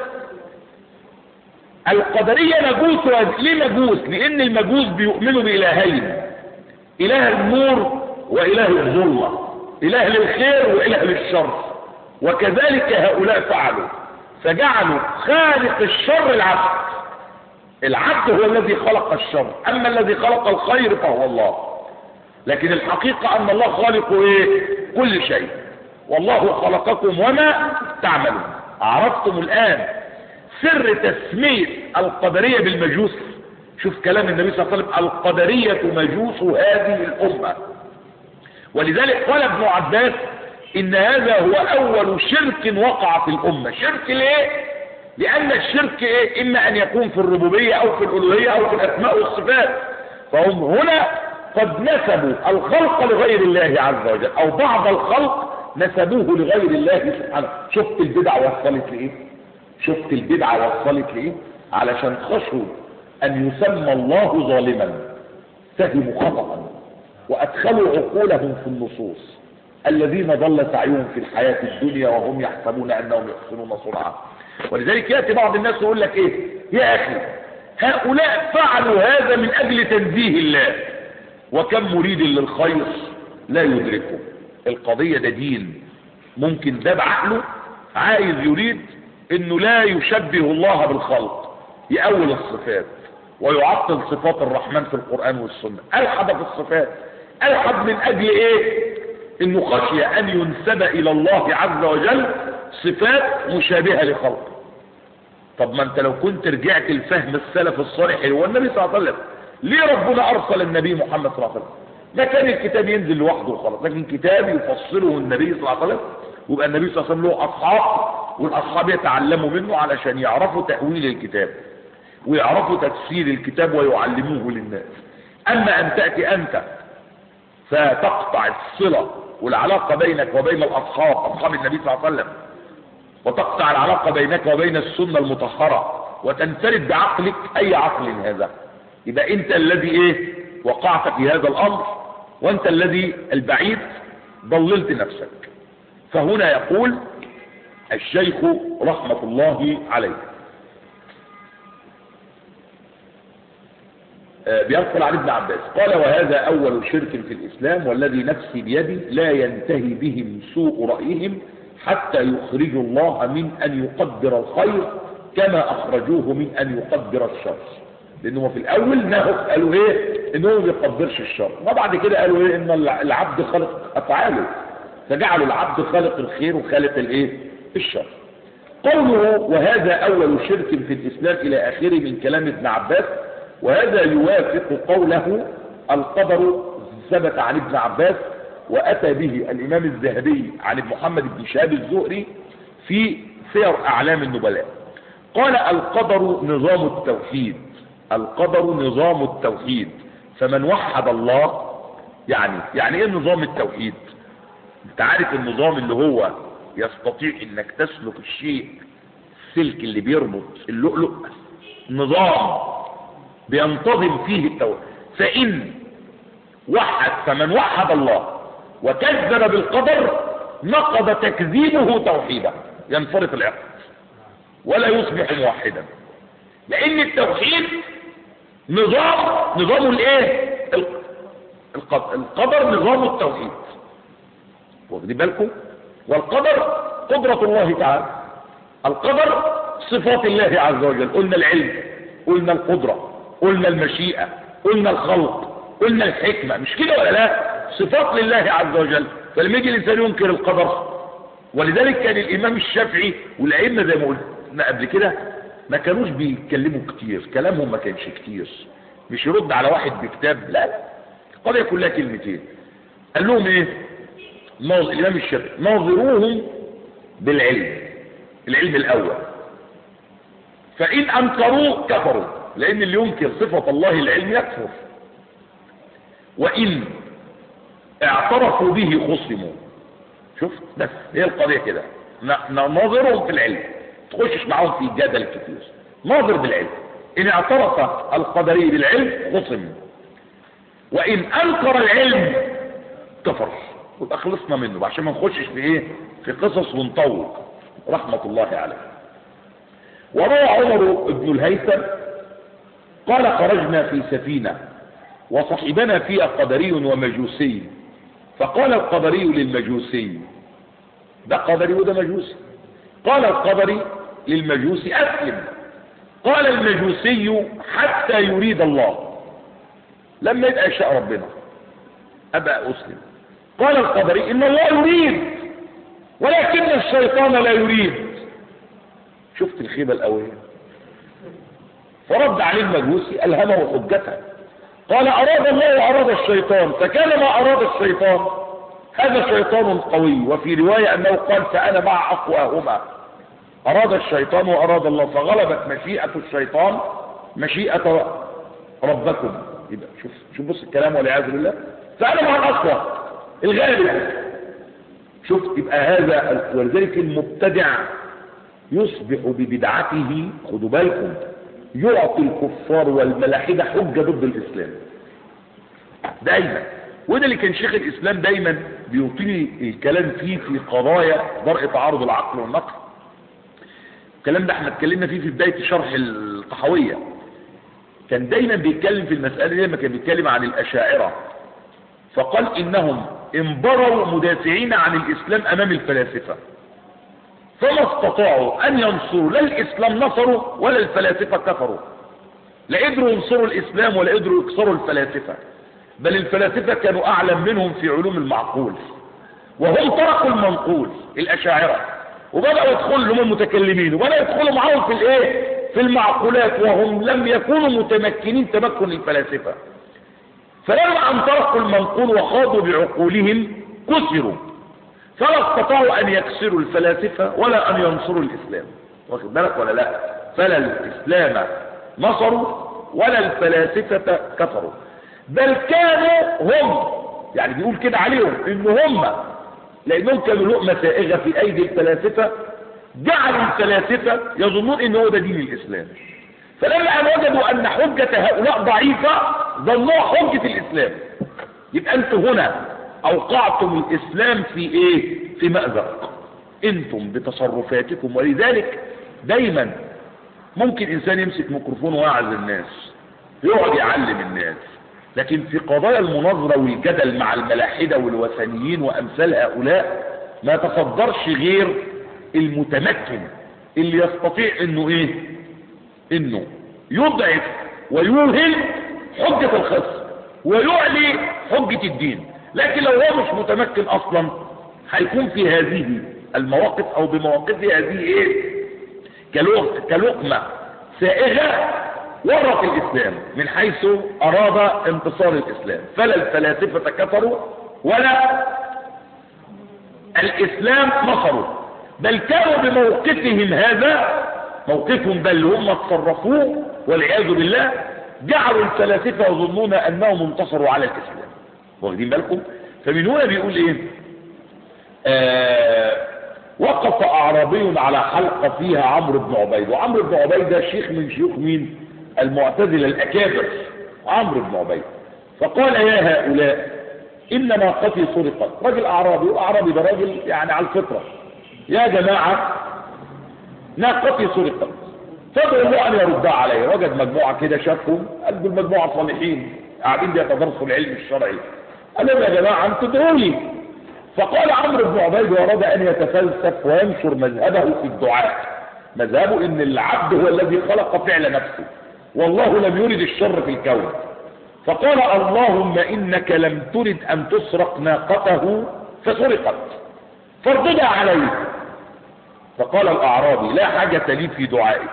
القدرية مجوس ليه مجوس لأن المجوس بيؤمنوا بإلهين إله النور وإله الظلمة إله للخير وإله للشر وكذلك هؤلاء فعلوا فجعلوا خالق الشر العبد العبد هو الذي خلق الشر اما الذي خلق الخير فهو الله لكن الحقيقة ان الله خالق ايه كل شيء والله خلقكم وما تعملون عرفتم الان سر تسمية القدرية بالمجوس شوف كلام النبي صلى الله عليه وسلم القدرية مجوس هذه الامة ولذلك قال ابن عباس ان هذا هو اول شرك وقع في الامة شرك ليه لان الشرك ايه اما ان يكون في الربوبية او في الالوهية او في الاسماء والصفات فهم هنا قد نسبوا الخلق لغير الله عز وجل او بعض الخلق نسبوه لغير الله سبحانه شفت البدعة وصلت لايه شفت البدعة وصلت لايه علشان خشوا ان يسمى الله ظالما فهموا خطأ وادخلوا عقولهم في النصوص الذين ضل سعيهم في الحياة الدنيا وهم يحسبون انهم يحسنون صنعا ولذلك يأتي بعض الناس يقول لك ايه يا اخي هؤلاء فعلوا هذا من اجل تنزيه الله وكم مريد للخير لا يدركه القضية ده دين ممكن ده بعقله عايز يريد انه لا يشبه الله بالخلق يأول الصفات ويعطل صفات الرحمن في القرآن والسنة ألحد في الصفات ألحد من أجل إيه إنه خشي أن ينسب إلى الله عز وجل صفات مشابهة لخلقه طب ما انت لو كنت رجعت لفهم السلف الصالح هو النبي صلى الله عليه وسلم ليه ربنا ارسل النبي محمد صلى الله عليه وسلم ما كان الكتاب ينزل لوحده وخلاص لكن كتاب يفصله النبي صلى الله عليه وسلم ويبقى النبي صلى الله عليه وسلم له اصحاب والاصحاب يتعلموا منه علشان يعرفوا تاويل الكتاب ويعرفوا تفسير الكتاب ويعلموه للناس اما ان تاتي انت فتقطع الصله والعلاقه بينك وبين الاصحاب اصحاب النبي صلى الله عليه وسلم وتقطع العلاقة بينك وبين السنة المطهرة وتنفرد بعقلك أي عقل هذا يبقى أنت الذي إيه وقعت في هذا الأمر وأنت الذي البعيد ضللت نفسك فهنا يقول الشيخ رحمة الله عليه بينقل عن ابن عباس قال وهذا أول شرك في الإسلام والذي نفسي بيدي لا ينتهي بهم سوء رأيهم حتى يخرجوا الله من أن يقدر الخير كما أخرجوه من أن يقدر الشر لأنه في الأول نهوا قالوا إيه إنه ما بيقدرش الشر وبعد كده قالوا إيه إن العبد خلق أفعاله فجعلوا العبد خالق الخير وخالق الإيه الشر قوله وهذا أول شرك في الإسلام إلى آخره من كلام ابن عباس وهذا يوافق قوله القدر ثبت عن ابن عباس وأتى به الإمام الذهبي عن محمد بن شهاب الزهري في سير أعلام النبلاء قال القدر نظام التوحيد القدر نظام التوحيد فمن وحد الله يعني يعني ايه نظام التوحيد انت عارف النظام اللي هو يستطيع انك تسلك الشيء السلك اللي بيربط اللؤلؤ نظام بينتظم فيه التوحيد فإن وحد فمن وحد الله وكذب بالقدر نقض تكذيبه توحيدا ينفرط العقد ولا يصبح موحدا لان التوحيد نظام نظام الايه القدر نظام التوحيد واخدين بالكم والقدر قدرة الله تعالى القدر صفات الله عز وجل قلنا العلم قلنا القدرة قلنا المشيئة قلنا الخلق قلنا الحكمة مش كده ولا لا صفات لله عز وجل فلما يجي الانسان ينكر القدر ولذلك كان الامام الشافعي والائمه زي ما قلنا قبل كده ما كانوش بيتكلموا كتير كلامهم ما كانش كتير مش يرد على واحد بكتاب لا القضيه كلها كلمتين قال لهم ايه ناظر الامام الشافعي ناظروهم بالعلم العلم الاول فان انكروه كفروا لان اللي ينكر صفه الله العلم يكفر وان اعترفوا به خصموا شفت بس هي القضية كده ناظرهم في العلم تخشش معهم في جدل كتير ناظر بالعلم ان اعترف القدري بالعلم خصم وان انكر العلم كفر يبقى خلصنا منه عشان ما نخشش في ايه في قصص ونطول رحمة الله عليه وروى عمر بن الهيثم قال خرجنا في سفينة وصحبنا فيها قدري ومجوسي فقال القدري للمجوسي ده قدري وده مجوسي قال القدري للمجوسي أسلم قال المجوسي حتى يريد الله لما يبقى يشاء ربنا أبقى أسلم قال القدري إن الله يريد ولكن الشيطان لا يريد شفت الخيبة الأولية فرد عليه المجوسي ألهمه حجته قال أراد الله وأراد الشيطان فكان ما أراد الشيطان هذا شيطان قوي وفي رواية أنه قال فأنا مع أقواهما أراد الشيطان وأراد الله فغلبت مشيئة الشيطان مشيئة ربكم يبقى شوف شوف بص الكلام والعياذ بالله فأنا مع الأقوى الغالب شوف يبقى هذا ولذلك المبتدع يصبح ببدعته خدوا بالكم يعطي الكفار والملاحدة حجة ضد الإسلام دايما وده اللي كان شيخ الإسلام دايما بيطيل الكلام فيه في قضايا درء تعارض العقل والنقل الكلام ده احنا اتكلمنا فيه في بداية شرح الطحوية كان دايما بيتكلم في المسألة دي لما كان بيتكلم عن الأشاعرة فقال إنهم انبروا مدافعين عن الإسلام أمام الفلاسفة فما استطاعوا ان ينصروا لا الاسلام نصروا ولا الفلاسفة كفروا لا قدروا ينصروا الاسلام ولا قدروا يكسروا الفلاسفة بل الفلاسفة كانوا اعلم منهم في علوم المعقول وهم تركوا المنقول الاشاعرة وبدأوا يدخلوا هم المتكلمين وبدأوا يدخلوا معاهم في الايه في المعقولات وهم لم يكونوا متمكنين تمكن الفلاسفة فلما ان تركوا المنقول وخاضوا بعقولهم كسروا فلا استطاعوا ان يكسروا الفلاسفة ولا ان ينصروا الاسلام واخد بالك ولا لا فلا الاسلام نصروا ولا الفلاسفة كفروا بل كانوا هم يعني بيقول كده عليهم ان هم لانهم كانوا لقمة سائغة في ايدي الفلاسفة جعلوا الفلاسفة يظنون ان هو ده دين الاسلام فلما ان وجدوا ان حجة هؤلاء ضعيفة ظنوها حجة الاسلام يبقى انتوا هنا اوقعتم الاسلام في ايه في مأزق انتم بتصرفاتكم ولذلك دايما ممكن انسان يمسك ميكروفون ويعظ الناس يقعد يعلم الناس لكن في قضايا المناظرة والجدل مع الملاحدة والوثنيين وامثال هؤلاء ما يتصدرش غير المتمكن اللي يستطيع انه ايه انه يضعف ويوهن حجة الخصم ويعلي حجة الدين لكن لو هو مش متمكن اصلا هيكون في هذه المواقف او بمواقفه هذه ايه كلقمة سائغة ورط الاسلام من حيث اراد انتصار الاسلام فلا الفلاسفة كفروا ولا الاسلام نصروا بل كانوا بموقفهم هذا موقفهم بل هم تصرفوه والعياذ بالله جعلوا الفلاسفة يظنون انهم انتصروا على الاسلام واخدين بالكم فمن هنا بيقول ايه آه وقف اعرابي على حلقة فيها عمرو بن عبيد وعمرو بن عبيد ده شيخ من شيوخ مين المعتزلة الاكابر عمرو بن عبيد فقال يا هؤلاء ان ناقتي سرقت راجل اعرابي واعرابي ده راجل يعني على الفطرة يا جماعة ناقتي سرقت فادعوا الله ان يردها علي وجد مجموعة كده شافهم قال دول مجموعة صالحين قاعدين بيتدرسوا العلم الشرعي قال لهم يا جماعة انتوا ادعوا لي فقال عمرو بن عبيد واراد ان يتفلسف وينشر مذهبه في الدعاء مذهبه ان العبد هو الذي خلق فعل نفسه والله لم يرد الشر في الكون فقال اللهم انك لم ترد ان تسرق ناقته فسرقت فارددها عليه فقال الاعرابي لا حاجة لي في دعائك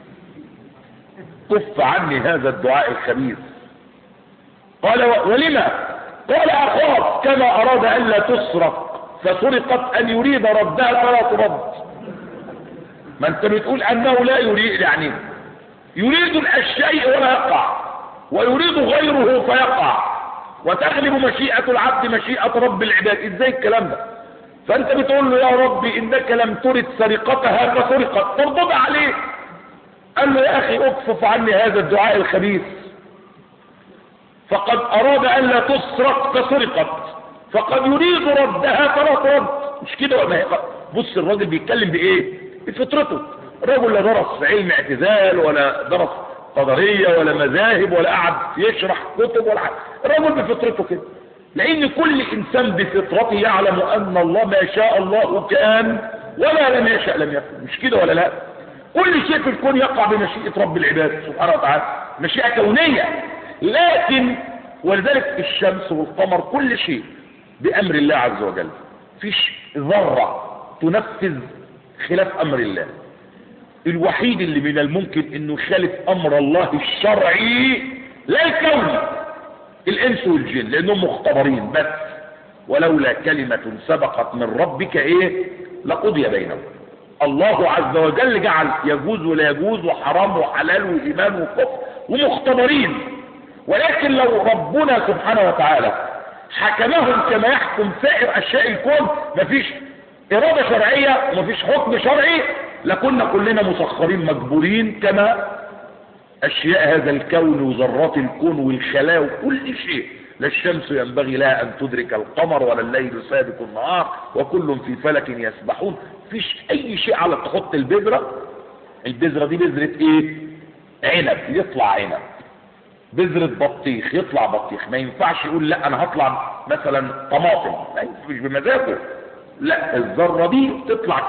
كف عني هذا الدعاء الخبيث قال ولما قال اخاف كما اراد ان لا تسرق فسرقت ان يريد ردها فلا ترد ما انت بتقول انه لا يريد يعني يريد الاشياء ولا يقع ويريد غيره فيقع وتغلب مشيئة العبد مشيئة رب العباد ازاي الكلام ده فانت بتقول له يا ربي انك لم ترد سرقتها فسرقت تردد عليه قال له يا اخي اكفف عني هذا الدعاء الخبيث فقد اراد ان لا تسرق فسرقت فقد يريد ردها فلا ترد مش كده ولا بص الراجل بيتكلم بايه بفطرته الراجل لا درس علم اعتزال ولا درس قدرية ولا مذاهب ولا قعد يشرح كتب ولا حاجة الراجل بفطرته كده لان كل انسان بفطرته يعلم ان الله ما شاء الله كان ولا لم يشاء لم يكن مش كده ولا لا كل شيء في الكون يقع بمشيئة رب العباد سبحانه وتعالى مشيئة كونية لكن ولذلك الشمس والقمر كل شيء بأمر الله عز وجل فيش ذرة تنفذ خلاف أمر الله الوحيد اللي من الممكن انه يخالف امر الله الشرعي لا الكوني الانس والجن لانهم مختبرين بس ولولا كلمة سبقت من ربك ايه لقضي بينهم الله عز وجل جعل يجوز ولا يجوز وحرام وحلال وإيمان وكفر ومختبرين ولكن لو ربنا سبحانه وتعالى حكمهم كما يحكم سائر أشياء الكون مفيش إرادة شرعية ومفيش حكم شرعي لكنا كلنا مسخرين مجبورين كما أشياء هذا الكون وذرات الكون والخلاء وكل شيء لا الشمس ينبغي لها أن تدرك القمر ولا الليل سابق النهار وكل في فلك يسبحون فيش أي شيء على تحط البذرة البذرة دي بذرة إيه عنب يطلع عنب بذرة بطيخ يطلع بطيخ ما ينفعش يقول لا أنا هطلع مثلا طماطم مش بمزاجه لا الذرة دي تطلع كذا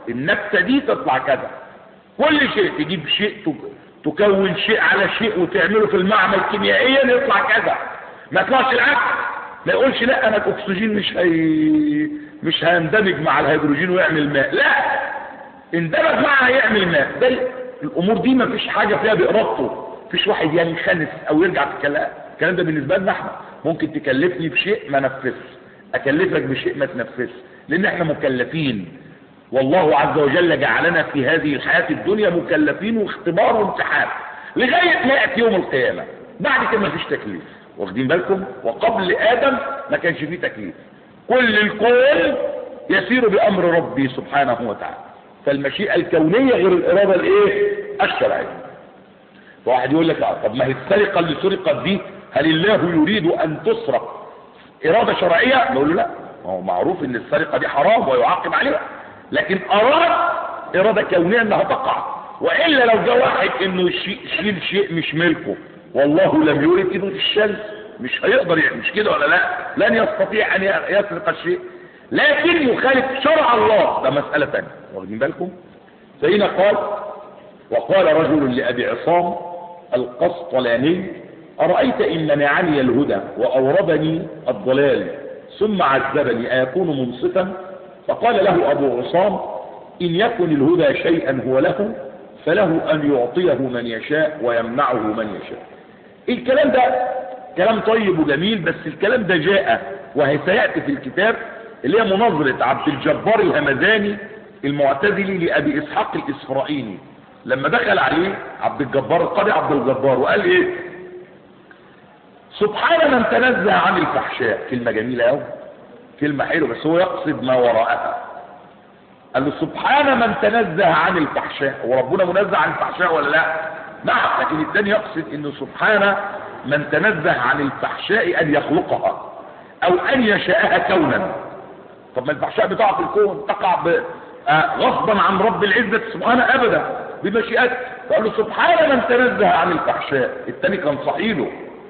النبتة دي تطلع كذا كل شيء تجيب شيء تك- تكون شيء على شيء وتعمله في المعمل كيميائيا يطلع كذا ما يطلعش العكس ما يقولش لا انا الاكسجين مش هي مش هيندمج مع الهيدروجين ويعمل ماء لا اندمج معها يعمل ماء ده الامور دي ما فيش حاجه فيها بارادته فيش واحد ينخنس او يرجع في الكلام الكلام ده بالنسبه لنا احنا ممكن تكلفني بشيء ما نفذش اكلفك بشيء ما تنفذش لان احنا مكلفين والله عز وجل جعلنا في هذه الحياه الدنيا مكلفين واختبار وامتحان لغايه ما ياتي يوم القيامه بعد كده ما فيش تكليف واخدين بالكم وقبل ادم ما كانش فيه تكليف كل الكون يسير بامر ربي سبحانه وتعالى فالمشيئه الكونيه غير الاراده الايه الشرعيه فواحد يقول لك آه، طب ما هي السرقه اللي سرقت دي هل الله يريد ان تسرق اراده شرعيه نقول له لا ما هو معروف ان السرقه دي حرام ويعاقب عليها لكن اراد اراده كونيه انها تقع والا لو جاء واحد انه يشي- يشيل شيء مش ملكه والله لم يرد ايده في الشمس مش هيقدر يعني مش كده ولا لا لن يستطيع ان يسرق الشيء لكن يخالف شرع الله ده مساله ثانيه واخدين بالكم سيدنا قال وقال رجل لأبي عصام القسطلاني أرأيت إن منعني الهدى وأوردني الضلال ثم عذبني أيكون منصفا فقال له أبو عصام إن يكن الهدى شيئا هو له فله أن يعطيه من يشاء ويمنعه من يشاء الكلام ده كلام طيب وجميل بس الكلام ده جاء وهي سيأتي في الكتاب اللي هي مناظرة عبد الجبار الهمداني المعتزلي لأبي إسحاق الإسرائيلي لما دخل عليه عبد الجبار القاضي عبد الجبار وقال ايه سبحان من تنزه عن الفحشاء كلمة جميلة قوي كلمة حلوة بس هو يقصد ما وراءها قال له سبحان من تنزه عن الفحشاء وربنا منزه عن الفحشاء ولا لا نعم لكن الثاني يقصد انه سبحان من تنزه عن الفحشاء ان يخلقها او ان يشاءها كونا طب ما الفحشاء بتقع في الكون تقع ب... آه غصبا عن رب العزة سبحانه ابدا بمشيئته فقال له سبحان من تنزه عن الفحشاء الثاني كان صحيله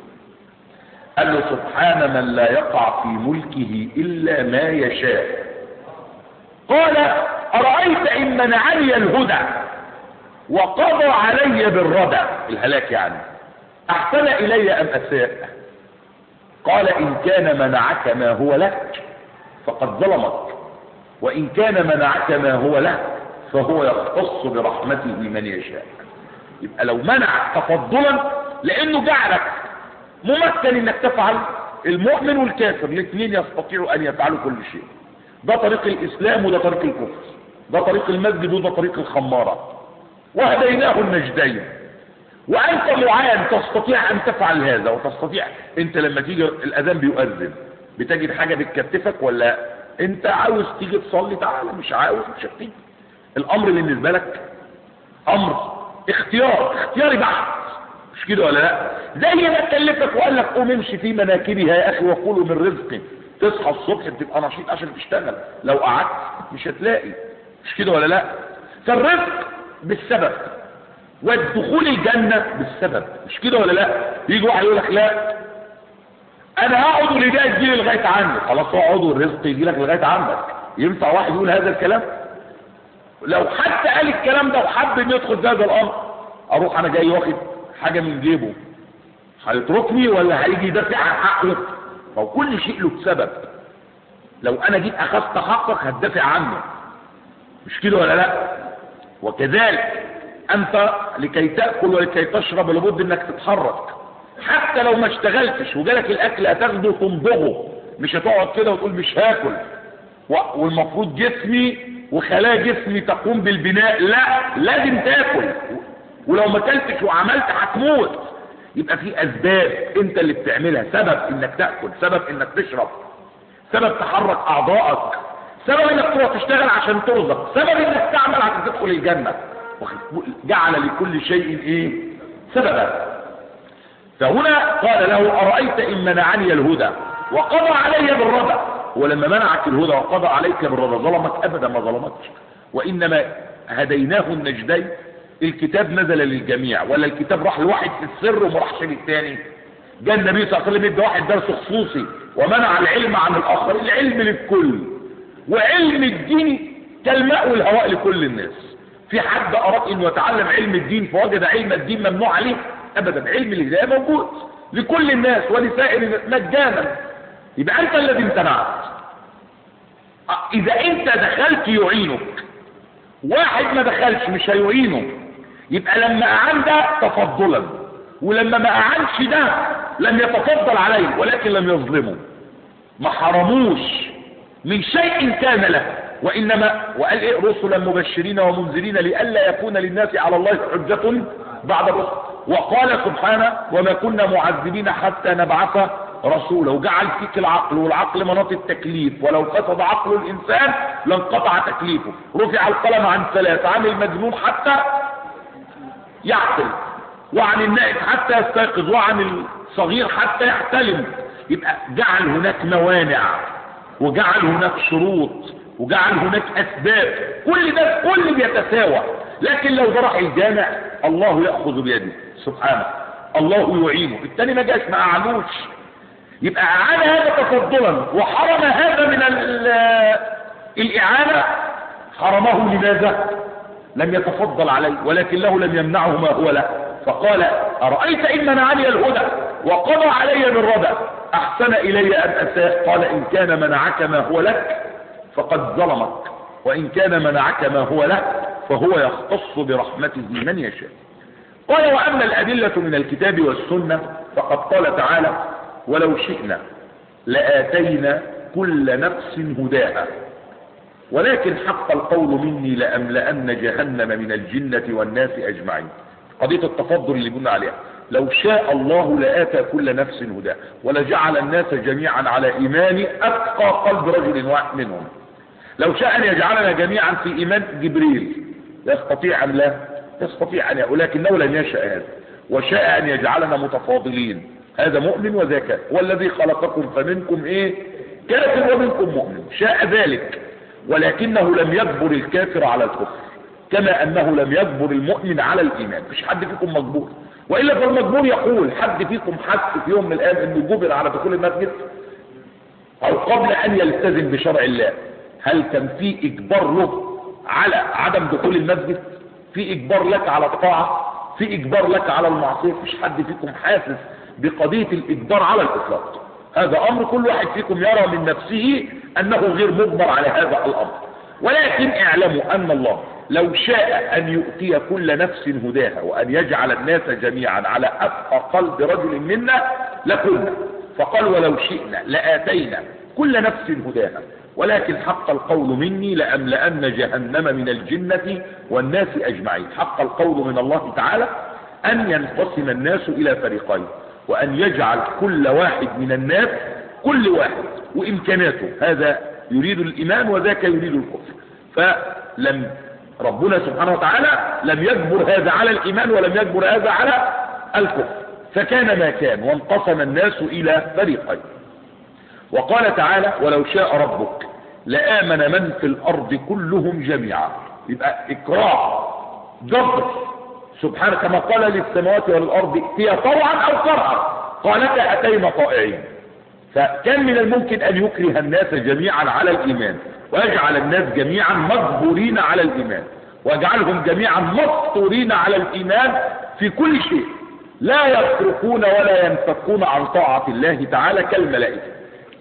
قال له سبحان من لا يقع في ملكه الا ما يشاء قال ارايت ان منعني الهدى وقضى علي بالردى الهلاك يعني احسن الي ام اساء قال ان كان منعك ما هو لك فقد ظلمك وان كان منعك ما هو له فهو يختص برحمته من يشاء يبقى لو منع تفضلا لانه جعلك ممكن انك تفعل المؤمن والكافر الاثنين يستطيعوا ان يفعلوا كل شيء ده طريق الاسلام وده طريق الكفر ده طريق المسجد وده طريق الخمارة وهديناه النجدين وانت معين تستطيع ان تفعل هذا وتستطيع انت لما تيجي الاذان بيؤذن بتجد حاجة بتكتفك ولا انت عاوز تيجي تصلي تعالى مش عاوز مش هتيجي الامر بالنسبة لك امر اختيار اختياري بحت مش كده ولا لا زي ما كلفك وقال لك قوم امشي في مناكبها يا اخي وكلوا من رزقي تصحى الصبح بتبقى نشيط عشان تشتغل لو قعدت مش هتلاقي مش كده ولا لا فالرزق بالسبب والدخول الجنة بالسبب مش كده ولا لا يجي واحد يقول لك لا انا هقعد والهدايه تجيلي لغايه عندي خلاص اقعد والرزق يجي لك لغايه عندك ينفع واحد يقول هذا الكلام لو حتى قال الكلام ده وحب انه يدخل في هذا الامر اروح انا جاي واخد حاجه من جيبه هيتركني ولا هيجي يدافع عن حقه هو كل شيء له سبب لو انا جيت اخذت حقك هتدافع عنه مش كده ولا لا وكذلك انت لكي تاكل ولكي تشرب لابد انك تتحرك حتى لو ما اشتغلتش وجالك الاكل هتاخده تمضغه مش هتقعد كده وتقول مش هاكل و- والمفروض جسمي وخلايا جسمي تقوم بالبناء لا لازم تاكل ولو ما اكلتش وعملت هتموت يبقى في اسباب انت اللي بتعملها سبب انك تاكل سبب انك تشرب سبب تحرك اعضائك سبب انك تروح تشتغل عشان ترزق سبب انك تعمل عشان تدخل الجنه واخد- جعل لكل شيء ايه سببا فهنا قال له ارايت ان منعني الهدى وقضى علي بالردى ولما منعك الهدى وقضى عليك بالردى ظلمك ابدا ما ظلمكش وانما هديناه النجدين الكتاب نزل للجميع ولا الكتاب راح لواحد في السر وما راحش للتاني جاء النبي صلى الله عليه وسلم يدي واحد درس خصوصي ومنع العلم عن الاخر العلم للكل وعلم الدين كالماء والهواء لكل الناس في حد أراد أنه يتعلم علم الدين فوجد علم الدين ممنوع عليه أبدا علم الهداية موجود لكل الناس ولسائر الناس مجانا يبقى أنت الذي امتنعت إذا أنت دخلت يعينك واحد ما دخلش مش هيعينه يبقى لما أعان ده تفضلا ولما ما أعانش ده لم يتفضل عليه ولكن لم يظلمه ما حرموش من شيء كان له وإنما وقال إيه رسلا مبشرين ومنذرين لئلا يكون للناس على الله حجة بعد الرسل وقال سبحانه وما كنا معذبين حتى نبعث رسولا وجعل فيك العقل والعقل مناط التكليف ولو فسد عقل الإنسان لانقطع تكليفه رفع القلم عن ثلاث عن المجنون حتى يعقل وعن النائب حتى يستيقظ وعن الصغير حتى يحتلم يبقى جعل هناك موانع وجعل هناك شروط وجعل هناك اسباب كل ده كل بيتساوى لكن لو ده راح الجامع الله ياخذ بيده سبحانه الله يعينه الثاني ما جاش ما اعانوش يبقى اعان هذا تفضلا وحرم هذا من الاعانه حرمه لماذا لم يتفضل عليه ولكن له لم يمنعه ما هو له فقال أرأيت إن منعني الهدى وقضى علي بالردى أحسن إلي أن أساء قال إن كان منعك ما هو لك فقد ظلمك وإن كان منعك ما هو له فهو يختص برحمته من يشاء قال وأما الأدلة من الكتاب والسنة فقد قال تعالى ولو شئنا لآتينا كل نفس هداها ولكن حق القول مني لأملأن جهنم من الجنة والناس أجمعين قضية التفضل اللي قلنا عليها لو شاء الله لآتى كل نفس هدى ولجعل الناس جميعا على إيمان أتقى قلب رجل واحد منهم لو شاء أن يجعلنا جميعا في إيمان جبريل يستطيع أم لا يستطيع أن ولكنه لم يشاء هذا وشاء أن يجعلنا متفاضلين هذا مؤمن وذاك والذي خلقكم فمنكم ايه كافر ومنكم مؤمن شاء ذلك ولكنه لم يجبر الكافر على الكفر كما انه لم يجبر المؤمن على الايمان مش حد فيكم مجبور والا فالمجبور يقول حد فيكم حس في يوم من الايام انه جبر على دخول المسجد او قبل ان يلتزم بشرع الله هل كان في اجبار له على عدم دخول المسجد في اجبار لك على الطاعه في اجبار لك على المعصيه مش حد فيكم حاسس بقضيه الاجبار على الاطلاق هذا امر كل واحد فيكم يرى من نفسه انه غير مجبر على هذا الامر ولكن اعلموا ان الله لو شاء ان يؤتي كل نفس هداها وان يجعل الناس جميعا على اتقى قلب رجل منا لكنا فقال ولو شئنا لاتينا كل نفس هداها ولكن حق القول مني لأملأن جهنم من الجنة والناس أجمعين حق القول من الله تعالى أن ينقسم الناس إلى فريقين وأن يجعل كل واحد من الناس كل واحد وإمكاناته هذا يريد الإيمان وذاك يريد الكفر فلم ربنا سبحانه وتعالى لم يجبر هذا على الإيمان ولم يجبر هذا على الكفر فكان ما كان وانقسم الناس إلى فريقين وقال تعالى ولو شاء ربك لآمن من في الأرض كلهم جميعا يبقى إكراه جبر سبحانه كما قال للسماوات والأرض ائتيا طوعا أو كرها قالتا أتينا طائعين فكان من الممكن أن يكره الناس جميعا على الإيمان ويجعل الناس جميعا مجبورين على الإيمان ويجعلهم جميعا مفطورين على الإيمان في كل شيء لا يتركون ولا ينفكون عن طاعة الله تعالى كالملائكة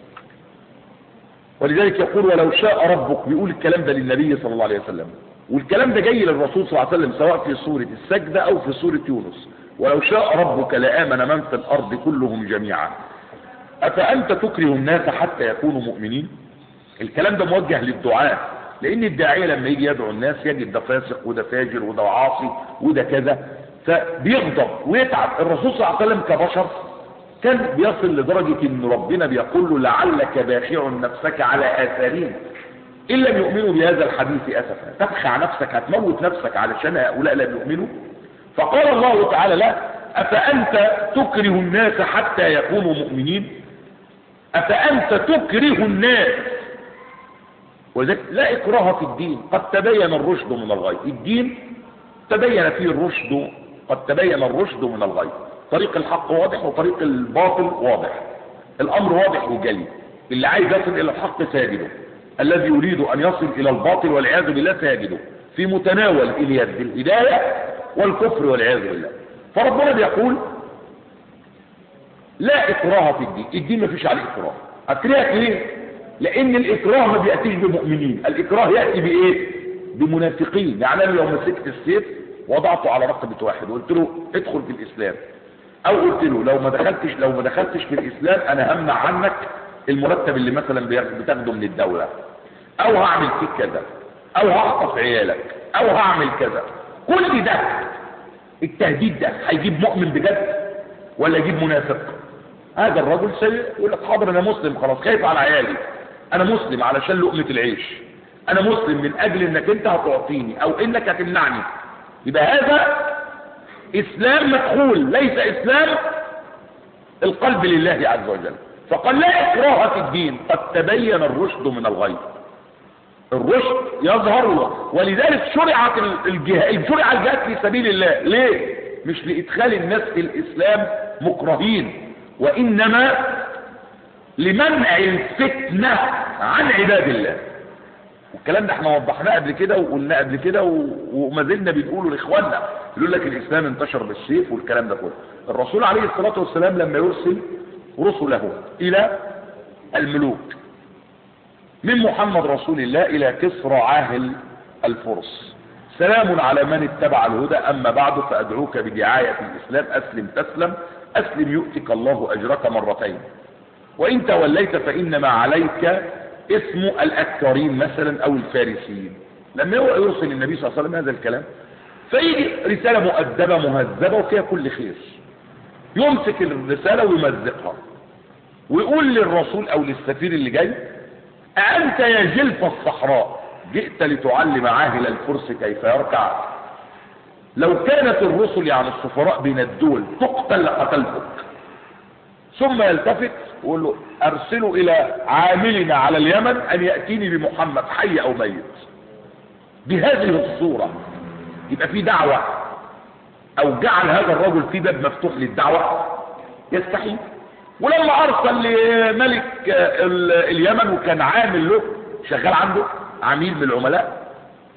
ولذلك يقول ولو شاء ربك بيقول الكلام ده للنبي صلى الله عليه وسلم والكلام ده جاي للرسول صلى الله عليه وسلم سواء في سورة السجدة أو في سورة يونس ولو شاء ربك لآمن من في الأرض كلهم جميعا أفأنت تكره الناس حتى يكونوا مؤمنين الكلام ده موجه للدعاء لأن الداعية لما يجي يدعو الناس يجد ده فاسق وده فاجر وده عاصي وده كذا فبيغضب ويتعب الرسول صلى الله عليه وسلم كبشر كان بيصل لدرجة ان ربنا بيقول له لعلك باخع نفسك على اثارهم ان لم يؤمنوا بهذا الحديث اسفا تبخع نفسك هتموت نفسك علشان هؤلاء لم يؤمنوا فقال الله تعالى لا افانت تكره الناس حتى يكونوا مؤمنين افانت تكره الناس وذلك لا اكراه في الدين قد تبين الرشد من الغي الدين تبين فيه الرشد قد تبين الرشد من الغي طريق الحق واضح وطريق الباطل واضح الامر واضح وجلي اللي عايز يصل الى الحق ساجده الذي يريد ان يصل الى الباطل والعياذ بالله سيجده في متناول اليد الهداية والكفر والعياذ بالله فربنا بيقول لا اكراه في الدين الدين ما فيش عليه اكراه اكرهك ليه لان الاكراه ما بياتيش بمؤمنين الاكراه ياتي بايه بمنافقين يعني انا لو مسكت السيف وضعته على رقبه واحد وقلت له ادخل في الاسلام او قلت له لو ما دخلتش لو ما دخلتش في الاسلام انا همنع عنك المرتب اللي مثلا بتاخده من الدوله او هعمل فيك كذا او هخطف عيالك او هعمل كذا كل ده التهديد ده هيجيب مؤمن بجد ولا يجيب منافق هذا الرجل سيء يقول لك حاضر انا مسلم خلاص خايف على عيالي انا مسلم علشان لقمة العيش انا مسلم من اجل انك انت هتعطيني او انك هتمنعني يبقى هذا اسلام مدخول ليس اسلام القلب لله عز وجل فقال لا اكراه في الدين قد تبين الرشد من الغي الرشد يظهر ولذلك شرعت الجهاد شرع الجهاد في سبيل الله ليه مش لادخال الناس في الاسلام مكرهين وانما لمنع الفتنة عن عباد الله والكلام ده احنا وضحناه قبل كده وقلناه قبل كده وما زلنا بنقوله لاخواننا يقول لك الاسلام انتشر بالسيف والكلام ده كله الرسول عليه الصلاه والسلام لما يرسل رسله الى الملوك من محمد رسول الله الى كسرى عاهل الفرس سلام على من اتبع الهدى اما بعد فادعوك بدعاية الاسلام اسلم تسلم اسلم يؤتك الله اجرك مرتين وان توليت فانما عليك اسم الاكثرين مثلا او الفارسيين لما يرسل النبي صلى الله عليه وسلم هذا الكلام فيجي رسالة مؤدبة مهذبة وفيها كل خير يمسك الرسالة ويمزقها ويقول للرسول او للسفير اللي جاي أنت يا جلف الصحراء جئت لتعلم عاهل الفرس كيف يركع لو كانت الرسل يعني السفراء بين الدول تقتل لقتلتك ثم يلتفت ويقول له ارسلوا الى عاملنا على اليمن ان يأتيني بمحمد حي او ميت بهذه الصورة يبقى في دعوة او جعل هذا الرجل في باب مفتوح للدعوة يستحيل ولما ارسل لملك اليمن وكان عامل له شغال عنده عميل من العملاء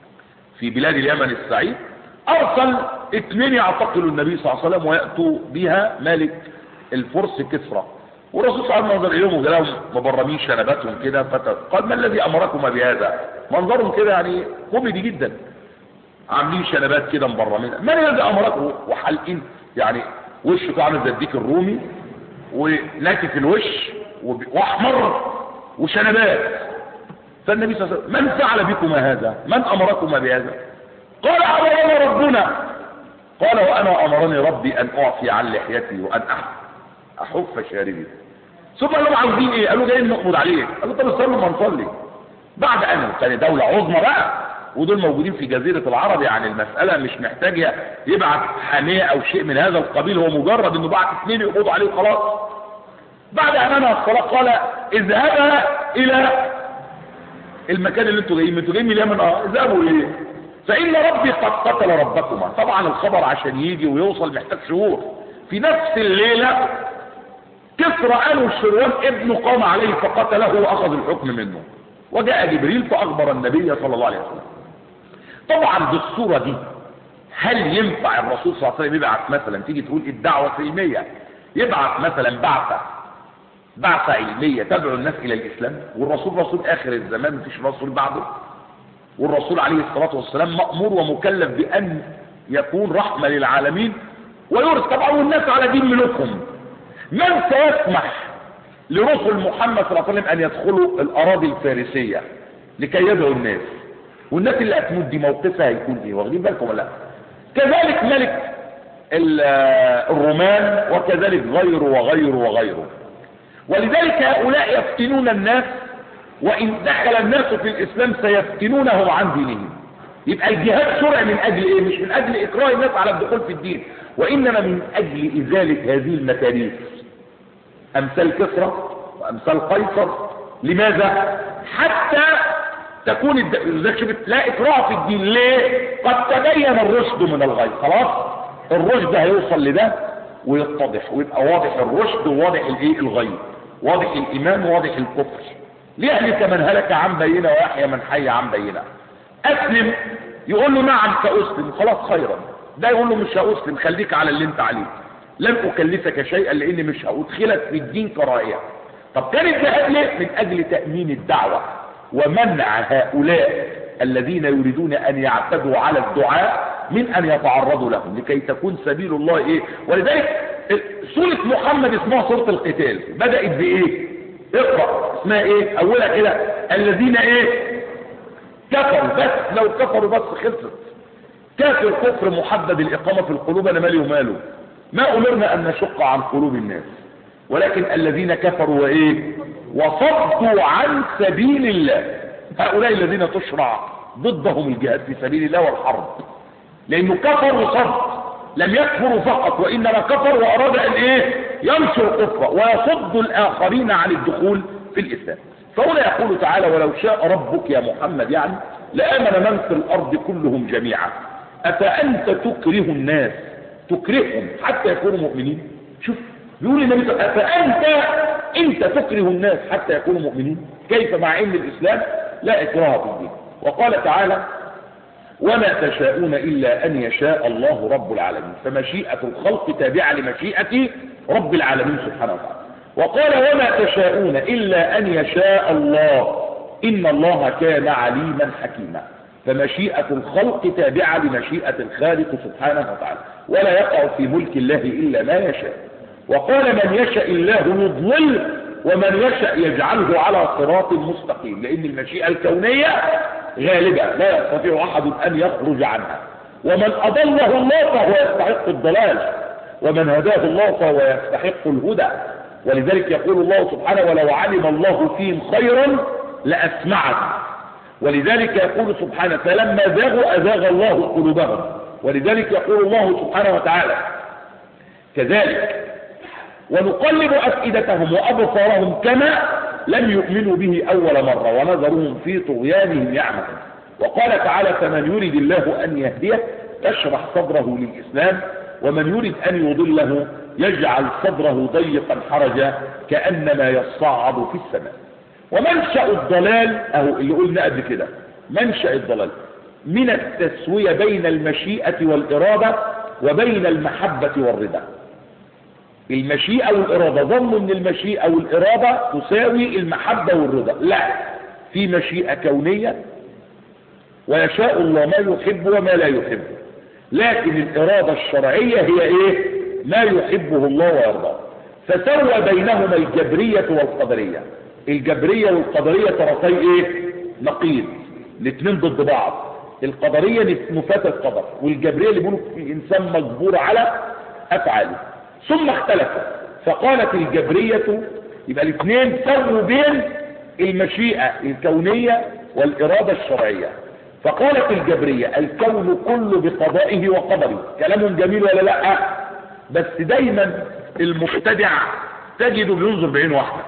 في بلاد اليمن السعيد ارسل اثنين يعتقلوا النبي صلى الله عليه وسلم ويأتوا بها ملك الفرس كسرى والرسول صلى الله عليه وسلم اليهم وقال لهم مبرمين شنباتهم كده قال ما الذي امركما بهذا منظرهم كده يعني كوميدي جدا عاملين شنبات كده مبرمين من الذي امركم وحالقين يعني وشه عامل زي الديك الرومي وناكف الوش واحمر وشنبات فالنبي صلى الله عليه وسلم من فعل بكما هذا من امركما بهذا قال امرنا ربنا قال وانا امرني ربي ان اعفي عن لحيتي وان احف شاربي ثم قالوا عاوزين ايه قالوا جايين نقبض عليك قالوا طب استنوا ما نصلي بعد ان كان دولة عظمى بقى ودول موجودين في جزيرة العرب يعني المسألة مش محتاجة يبعت حامية او شيء من هذا القبيل هو مجرد انه بعت اثنين يقبضوا عليه وخلاص بعد ان انهى الصلاة قال اذهبا الى المكان اللي انتوا جايين انتوا جايين من اليمن اه اذهبوا اليه فان ربي قد قتل ربكما طبعا الخبر عشان يجي ويوصل محتاج شهور في نفس الليلة كسرى آل الشروان ابنه قام عليه فقتله واخذ الحكم منه وجاء جبريل فاخبر النبي صلى الله عليه وسلم طبعا بالصورة دي هل ينفع الرسول صلى الله عليه وسلم يبعث مثلا تيجي تقول الدعوة علمية يبعث مثلا بعثة بعثة علمية تدعو الناس الى الاسلام والرسول رسول اخر الزمان مفيش رسول بعده والرسول عليه الصلاة والسلام مأمور ومكلف بان يكون رحمة للعالمين ويرث طبعا والناس على دين ملوكهم من سيسمح لرسل محمد صلى الله عليه وسلم ان يدخلوا الاراضي الفارسية لكي يدعوا الناس والناس اللي هتموت دي موقفها هيكون ايه واخدين بالكم ولا لا كذلك ملك الرومان وكذلك غيره وغيره وغيره ولذلك هؤلاء يفتنون الناس وإن دخل الناس في الإسلام سيفتنونهم عن دينهم يبقى الجهاد شرع من أجل إيه مش من أجل إكراه الناس على الدخول في الدين وإنما من أجل إزالة هذه المكاريس أمثال كسرى وأمثال قيصر لماذا حتى تكون الد... لا إكراه في الدين ليه قد تبين الرشد من الغي خلاص الرشد هيوصل لده ويتضح ويبقى واضح الرشد وواضح الايه الغي واضح الايمان وواضح الكفر ليهلك من هلك عن بينه ويحيى من حي عن بينه اسلم يقول له نعم ساسلم خلاص خيرا ده يقول له مش هاسلم خليك على اللي انت عليه لن اكلفك شيئا لاني مش هادخلك في الدين كراهيه طب كان الجهاد ليه من اجل تامين الدعوه ومنع هؤلاء الذين يريدون ان يعتدوا على الدعاء من ان يتعرضوا لهم لكي تكون سبيل الله ايه ولذلك سورة محمد اسمها سورة القتال بدأت بايه اقرأ اسمها ايه اولها كده الذين ايه كفروا بس لو كفروا بس خلصت كافر كفر محدد الاقامة في القلوب انا مالي وماله ما امرنا ان نشق عن قلوب الناس ولكن الذين كفروا وايه وصدوا عن سبيل الله هؤلاء الذين تشرع ضدهم الجهاد في سبيل الله والحرب لانه كفر وصد لم يكفروا فقط وانما كفر واراد ان ايه ينشر كفره ويصد الاخرين عن الدخول في الاسلام فهنا يقول تعالى ولو شاء ربك يا محمد يعني لامن من في الارض كلهم جميعا افانت تكره الناس تكرههم حتى يكونوا مؤمنين شوف بيقول النبي افانت انت تكره الناس حتى يكونوا مؤمنين كيف مع ان الاسلام لا اكراه في الدين وقال تعالى وما تشاءون إلا أن يشاء الله رب العالمين فمشيئة الخلق تابعة لمشيئة رب العالمين سبحانه وتعالى وقال وما تشاءون إلا أن يشاء الله إن الله كان عليما حكيما فمشيئة الخلق تابعة لمشيئة الخالق سبحانه وتعالى ولا يقع في ملك الله إلا ما يشاء وقال من يشاء الله يضلل ومن يشاء يجعله على صراط مستقيم لأن المشيئة الكونية غالبة لا يستطيع أحد أن يخرج عنها ومن أضله الله فهو يستحق الضلال ومن هداه الله فهو يستحق الهدى ولذلك يقول الله سبحانه ولو علم الله فيهم خيرا لأسمعهم ولذلك يقول سبحانه فلما زاغوا أزاغ الله قلوبهم ولذلك يقول الله سبحانه وتعالى كذلك ونقلب أفئدتهم وأبصارهم كما لم يؤمنوا به أول مرة ونظرهم في طغيانهم يعمهون وقال تعالى فمن يريد الله أن يهديه يشرح صدره للإسلام ومن يريد أن يضله يجعل صدره ضيقا حرجا كأنما يصعد في السماء ومنشأ الضلال أهو اللي قلنا قبل كده منشأ الضلال من التسوية بين المشيئة والإرادة وبين المحبة والرضا المشيئة والإرادة ظنوا ان المشيئة والإرادة تساوي المحبة والرضا لا في مشيئة كونية ويشاء الله ما يحب وما لا يحب لكن الإرادة الشرعية هي ايه ما يحبه الله ويرضاه فسوى بينهما الجبرية والقدرية الجبرية والقدرية طرفي ايه نقيض الاثنين ضد بعض القدرية نفاة القدر والجبرية اللي بيقولوا الإنسان مجبور على أفعاله ثم اختلفوا فقالت الجبرية يبقى الاثنين سووا بين المشيئة الكونية والإرادة الشرعية فقالت الجبرية الكون كله بقضائه وقدره كلام جميل ولا لا بس دايما المبتدع تجده بينظر بعين واحدة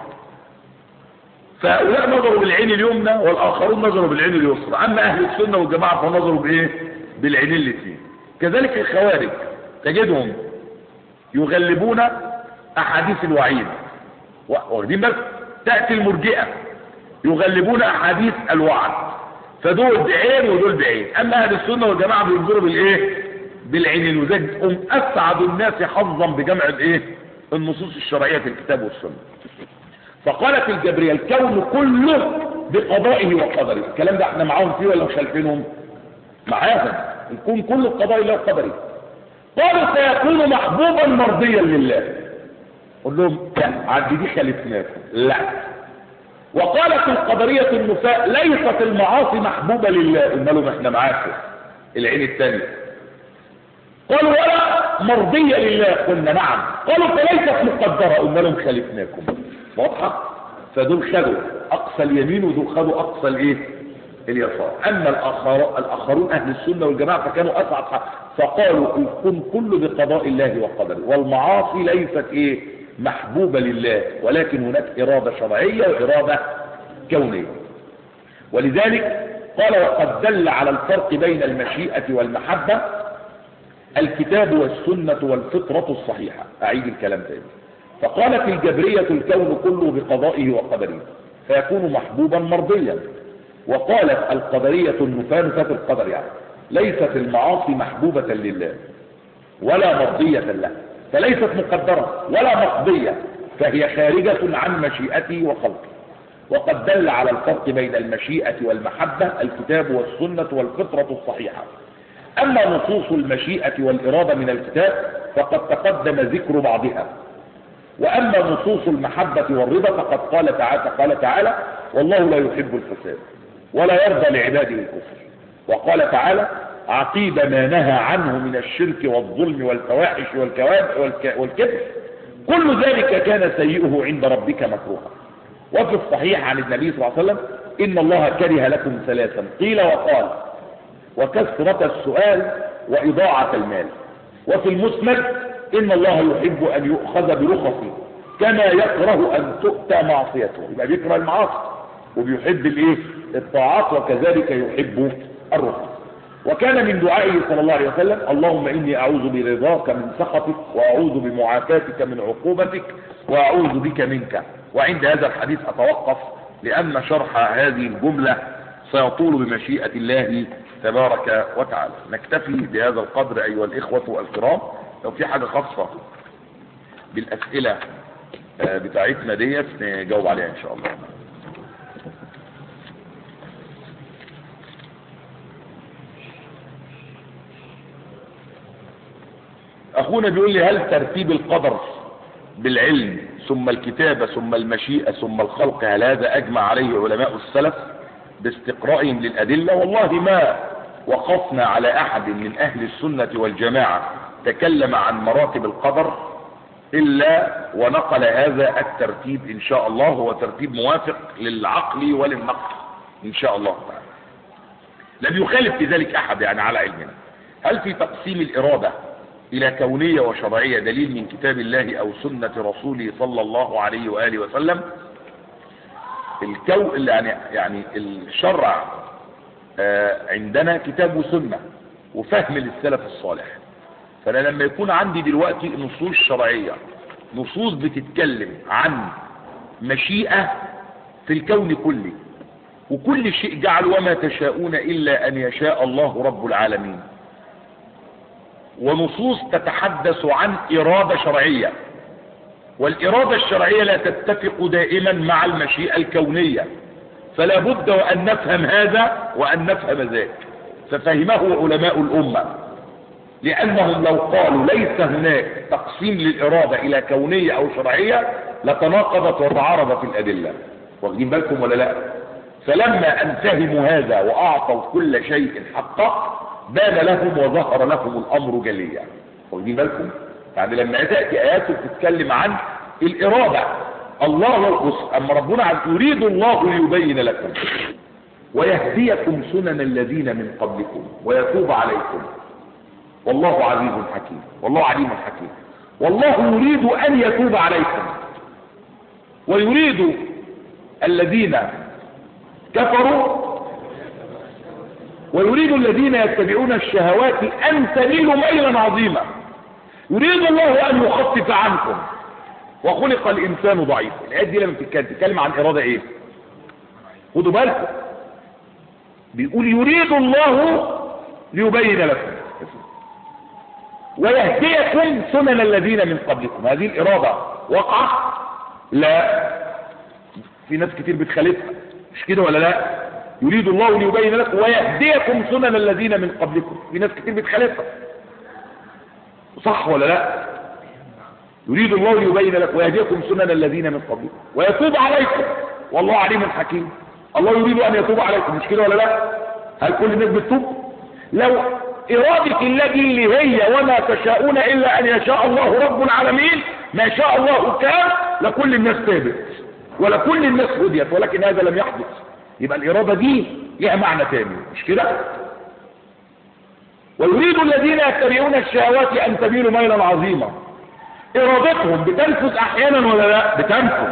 فهؤلاء نظروا بالعين اليمنى والآخرون نظروا بالعين اليسرى أما أهل السنة والجماعة فنظروا بإيه بالعينين الاثنين كذلك الخوارج تجدهم يغلبون احاديث الوعيد واخدين بس تأتي المرجئة يغلبون احاديث الوعد فدول بعين ودول بعين اما اهل السنة والجماعة بينظروا بالايه بالعين وذلك هم اسعد الناس حظا بجمع الايه النصوص الشرعية في الكتاب والسنة فقالت الجبرية الكون كله بقضائه وقدره الكلام ده احنا معاهم فيه ولا مش خالفينهم معاهم الكون كله بقضاء الله وقدره قالوا سيكون محبوبا مرضيا لله قل لهم لا عندي دي خالفناكم لا وقالت القدرية النساء ليست المعاصي محبوبة لله قلنا لهم احنا معاكم العين الثانية قالوا ولا مرضية لله قلنا نعم قالوا فليست مقدرة قلنا لهم خالفناكم واضحة فدول خدوا اقصى اليمين ودول خدوا اقصى الايه اليسار اما الآخر الاخرون اهل السنة والجماعة فكانوا اسعد فقالوا الكون كله بقضاء الله وقدره والمعاصي ليست ايه محبوبة لله ولكن هناك ارادة شرعية وارادة كونية ولذلك قال وقد دل على الفرق بين المشيئة والمحبة الكتاب والسنة والفطرة الصحيحة اعيد الكلام تاني فقالت الجبرية الكون كله بقضائه وقدره فيكون محبوبا مرضيا وقالت القدرية النفاة نفاة القدر يعني ليست المعاصي محبوبة لله ولا مرضية له فليست مقدرة ولا مقضية فهي خارجة عن مشيئته وخلقه وقد دل على الفرق بين المشيئة والمحبة الكتاب والسنة والفطرة الصحيحة أما نصوص المشيئة والإرادة من الكتاب فقد تقدم ذكر بعضها وأما نصوص المحبة والرضا فقد قال تعالى, قال تعالى والله لا يحب الفساد ولا يرضى لعباده الكفر وقال تعالى عقيب ما نهى عنه من الشرك والظلم والفواحش والكواب والكبر كل ذلك كان سيئه عند ربك مكروها وفي الصحيح عن النبي صلى الله عليه وسلم إن الله كره لكم ثلاثا قيل وقال وكثرة السؤال وإضاعة المال وفي المسند إن الله يحب أن يؤخذ برخصه كما يكره أن تؤتى معصيته يبقى بيكره المعاصي وبيحب الايه الطاعات وكذلك يحب الرخص وكان من دعائه صلى الله عليه وسلم اللهم إني أعوذ برضاك من سخطك وأعوذ بمعافاتك من عقوبتك وأعوذ بك منك وعند هذا الحديث أتوقف لأن شرح هذه الجملة سيطول بمشيئة الله تبارك وتعالى نكتفي بهذا القدر أيها الإخوة الكرام لو في حاجة خاصة بالأسئلة بتاعتنا ديت نجاوب عليها إن شاء الله أخونا بيقول لي هل ترتيب القدر بالعلم ثم الكتابة ثم المشيئة ثم الخلق هل هذا أجمع عليه علماء السلف باستقرائهم للأدلة والله ما وقفنا على أحد من أهل السنة والجماعة تكلم عن مراتب القدر إلا ونقل هذا الترتيب إن شاء الله هو ترتيب موافق للعقل وللنقل إن شاء الله تعالى لم يخالف في ذلك أحد يعني على علمنا هل في تقسيم الإرادة إلى كونية وشرعية دليل من كتاب الله أو سنة رسوله صلى الله عليه وآله وسلم الكو يعني يعني الشرع آه عندنا كتاب وسنة وفهم للسلف الصالح فأنا لما يكون عندي دلوقتي نصوص شرعية نصوص بتتكلم عن مشيئة في الكون كله وكل شيء جعل وما تشاءون إلا أن يشاء الله رب العالمين ونصوص تتحدث عن إرادة شرعية والإرادة الشرعية لا تتفق دائما مع المشيئة الكونية فلا بد وأن نفهم هذا وأن نفهم ذاك ففهمه علماء الأمة لأنهم لو قالوا ليس هناك تقسيم للإرادة إلى كونية أو شرعية لتناقضت وتعارضت الأدلة واخدين بالكم ولا لا فلما أن فهموا هذا وأعطوا كل شيء حقه بان لهم وظهر لهم الامر جليا واخدين بالكم يعني لما تاتي ايات بتتكلم عن الاراده الله بص اما ربنا عز يريد الله ليبين لكم ويهديكم سنن الذين من قبلكم ويتوب عليكم والله عزيز حكيم والله عليم حكيم والله يريد ان يتوب عليكم ويريد الذين كفروا ويريد الذين يتبعون الشهوات أن تميلوا ميلا عظيما يريد الله أن يخفف عنكم وخلق الإنسان ضعيفا الآيات دي لما تتكلم عن إرادة إيه خدوا بالكم بيقول يريد الله ليبين لكم ويهديكم سنن الذين من قبلكم هذه الإرادة وقع لا في ناس كتير بتخالفها مش كده ولا لا يريد الله ليبين لكم ويهديكم سنن الذين من قبلكم في ناس كتير بتخالفها صح ولا لا يريد الله ليبين لكم ويهديكم سنن الذين من قبلكم ويتوب عليكم والله عليم حكيم الله يريد ان يتوب عليكم مش كده ولا لا هل كل الناس بتتوب لو إرادة الذي اللي هي وما تشاءون إلا أن يشاء الله رب العالمين ما شاء الله كان لكل الناس تابت ولكل الناس هديت ولكن هذا لم يحدث يبقى الإرادة دي لها معنى تاني مش كده ويريد الذين يتبعون الشهوات أن تميلوا ميلا عظيما إرادتهم بتنفذ أحيانا ولا لا بتنفذ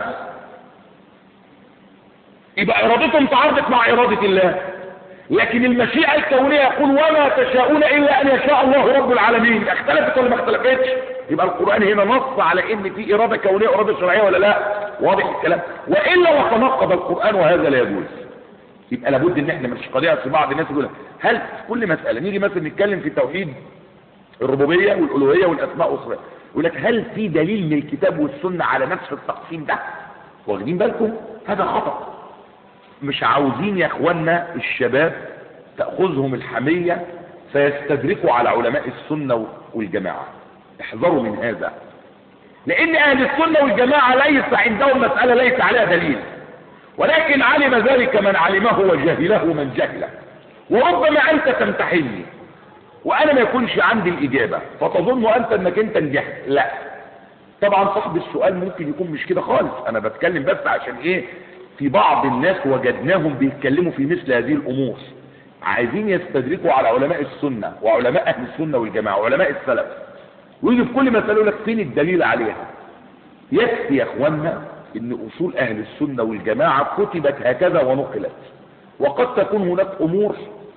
يبقى إرادتهم تعارضت مع إرادة الله لكن المشيئة الكونية يقول وما تشاءون إلا أن يشاء الله رب العالمين اختلفت ولا ما اختلفتش يبقى القرآن هنا نص على إن في إرادة كونية وإرادة شرعية ولا لا واضح الكلام والا وتناقض القران وهذا لا يجوز يبقى لابد ان احنا مش قضيه في بعض الناس يقول هل في كل مساله نيجي مثلا نتكلم في توحيد الربوبيه والالوهيه والاسماء والصفات يقول لك هل في دليل من الكتاب والسنه على نفس التقسيم ده واخدين بالكم هذا خطا مش عاوزين يا اخوانا الشباب تاخذهم الحميه فيستدركوا على علماء السنه والجماعه احذروا من هذا لان اهل السنه والجماعه ليس عندهم مساله ليس عليها دليل ولكن علم ذلك من علمه وجهله من جهله وربما انت تمتحني وانا ما يكونش عندي الاجابه فتظن انت انك انت نجحت لا طبعا صاحب السؤال ممكن يكون مش كده خالص انا بتكلم بس عشان ايه في بعض الناس وجدناهم بيتكلموا في مثل هذه الامور عايزين يستدركوا على علماء السنه وعلماء اهل السنه والجماعه وعلماء السلف ويجي في كل مساله يقول لك فين الدليل عليها يكفي يا اخوانا ان اصول اهل السنه والجماعه كتبت هكذا ونقلت وقد تكون هناك امور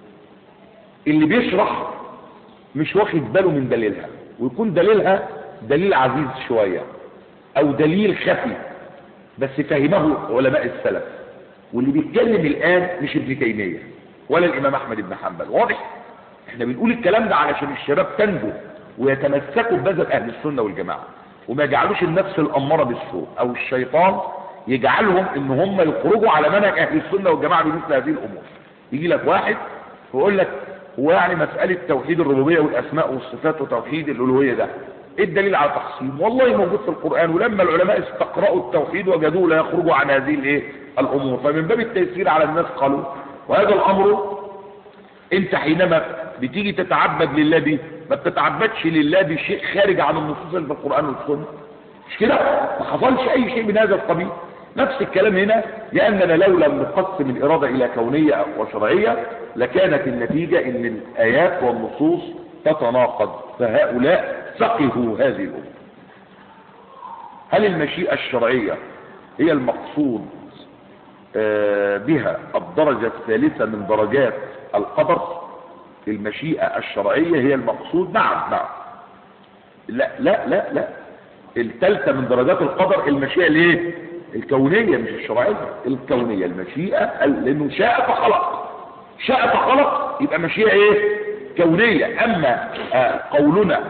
اللي بيشرح مش واخد باله من دليلها ويكون دليلها دليل عزيز شويه او دليل خفي بس فهمه علماء السلف واللي بيتكلم الان مش ابن تيميه ولا الامام احمد بن حنبل واضح احنا بنقول الكلام ده علشان الشباب تنجو ويتمسكوا بمذهب اهل السنه والجماعه وما يجعلوش النفس الاماره بالسوء او الشيطان يجعلهم ان هم يخرجوا على منهج اهل السنه والجماعه بمثل هذه الامور يجي لك واحد ويقول لك هو يعني مساله توحيد الربوبيه والاسماء والصفات وتوحيد الالوهيه ده ايه الدليل على تقسيم والله موجود في القران ولما العلماء استقرأوا التوحيد وجدوه لا يخرجوا عن هذه الايه الامور فمن باب التيسير على الناس قالوا وهذا الامر انت حينما بتيجي تتعبد لله به ما بتتعبدش لله بشيء خارج عن النصوص اللي في القران والسنه مش كده ما حصلش اي شيء من هذا القبيل نفس الكلام هنا لاننا لو لم نقسم الاراده الى كونيه وشرعيه لكانت النتيجه ان الايات والنصوص تتناقض فهؤلاء فقهوا هذه الامور هل المشيئه الشرعيه هي المقصود بها الدرجه الثالثه من درجات القدر المشيئه الشرعيه هي المقصود نعم نعم لا لا لا لا الثالثه من درجات القدر المشيئه ليه الكونيه مش الشرعيه الكونيه المشيئه لانه شاء فخلق شاء فخلق يبقى مشيئه ايه كونيه اما آه قولنا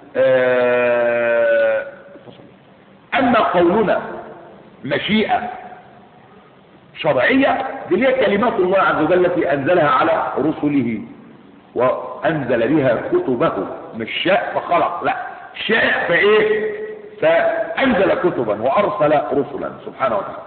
آه اما قولنا مشيئه شرعيه دي هي كلمات الله عز وجل التي انزلها على رسله وانزل بها كتبه مش شاء فخلق لا شاء فايه فانزل كتبا وارسل رسلا سبحانه وتعالى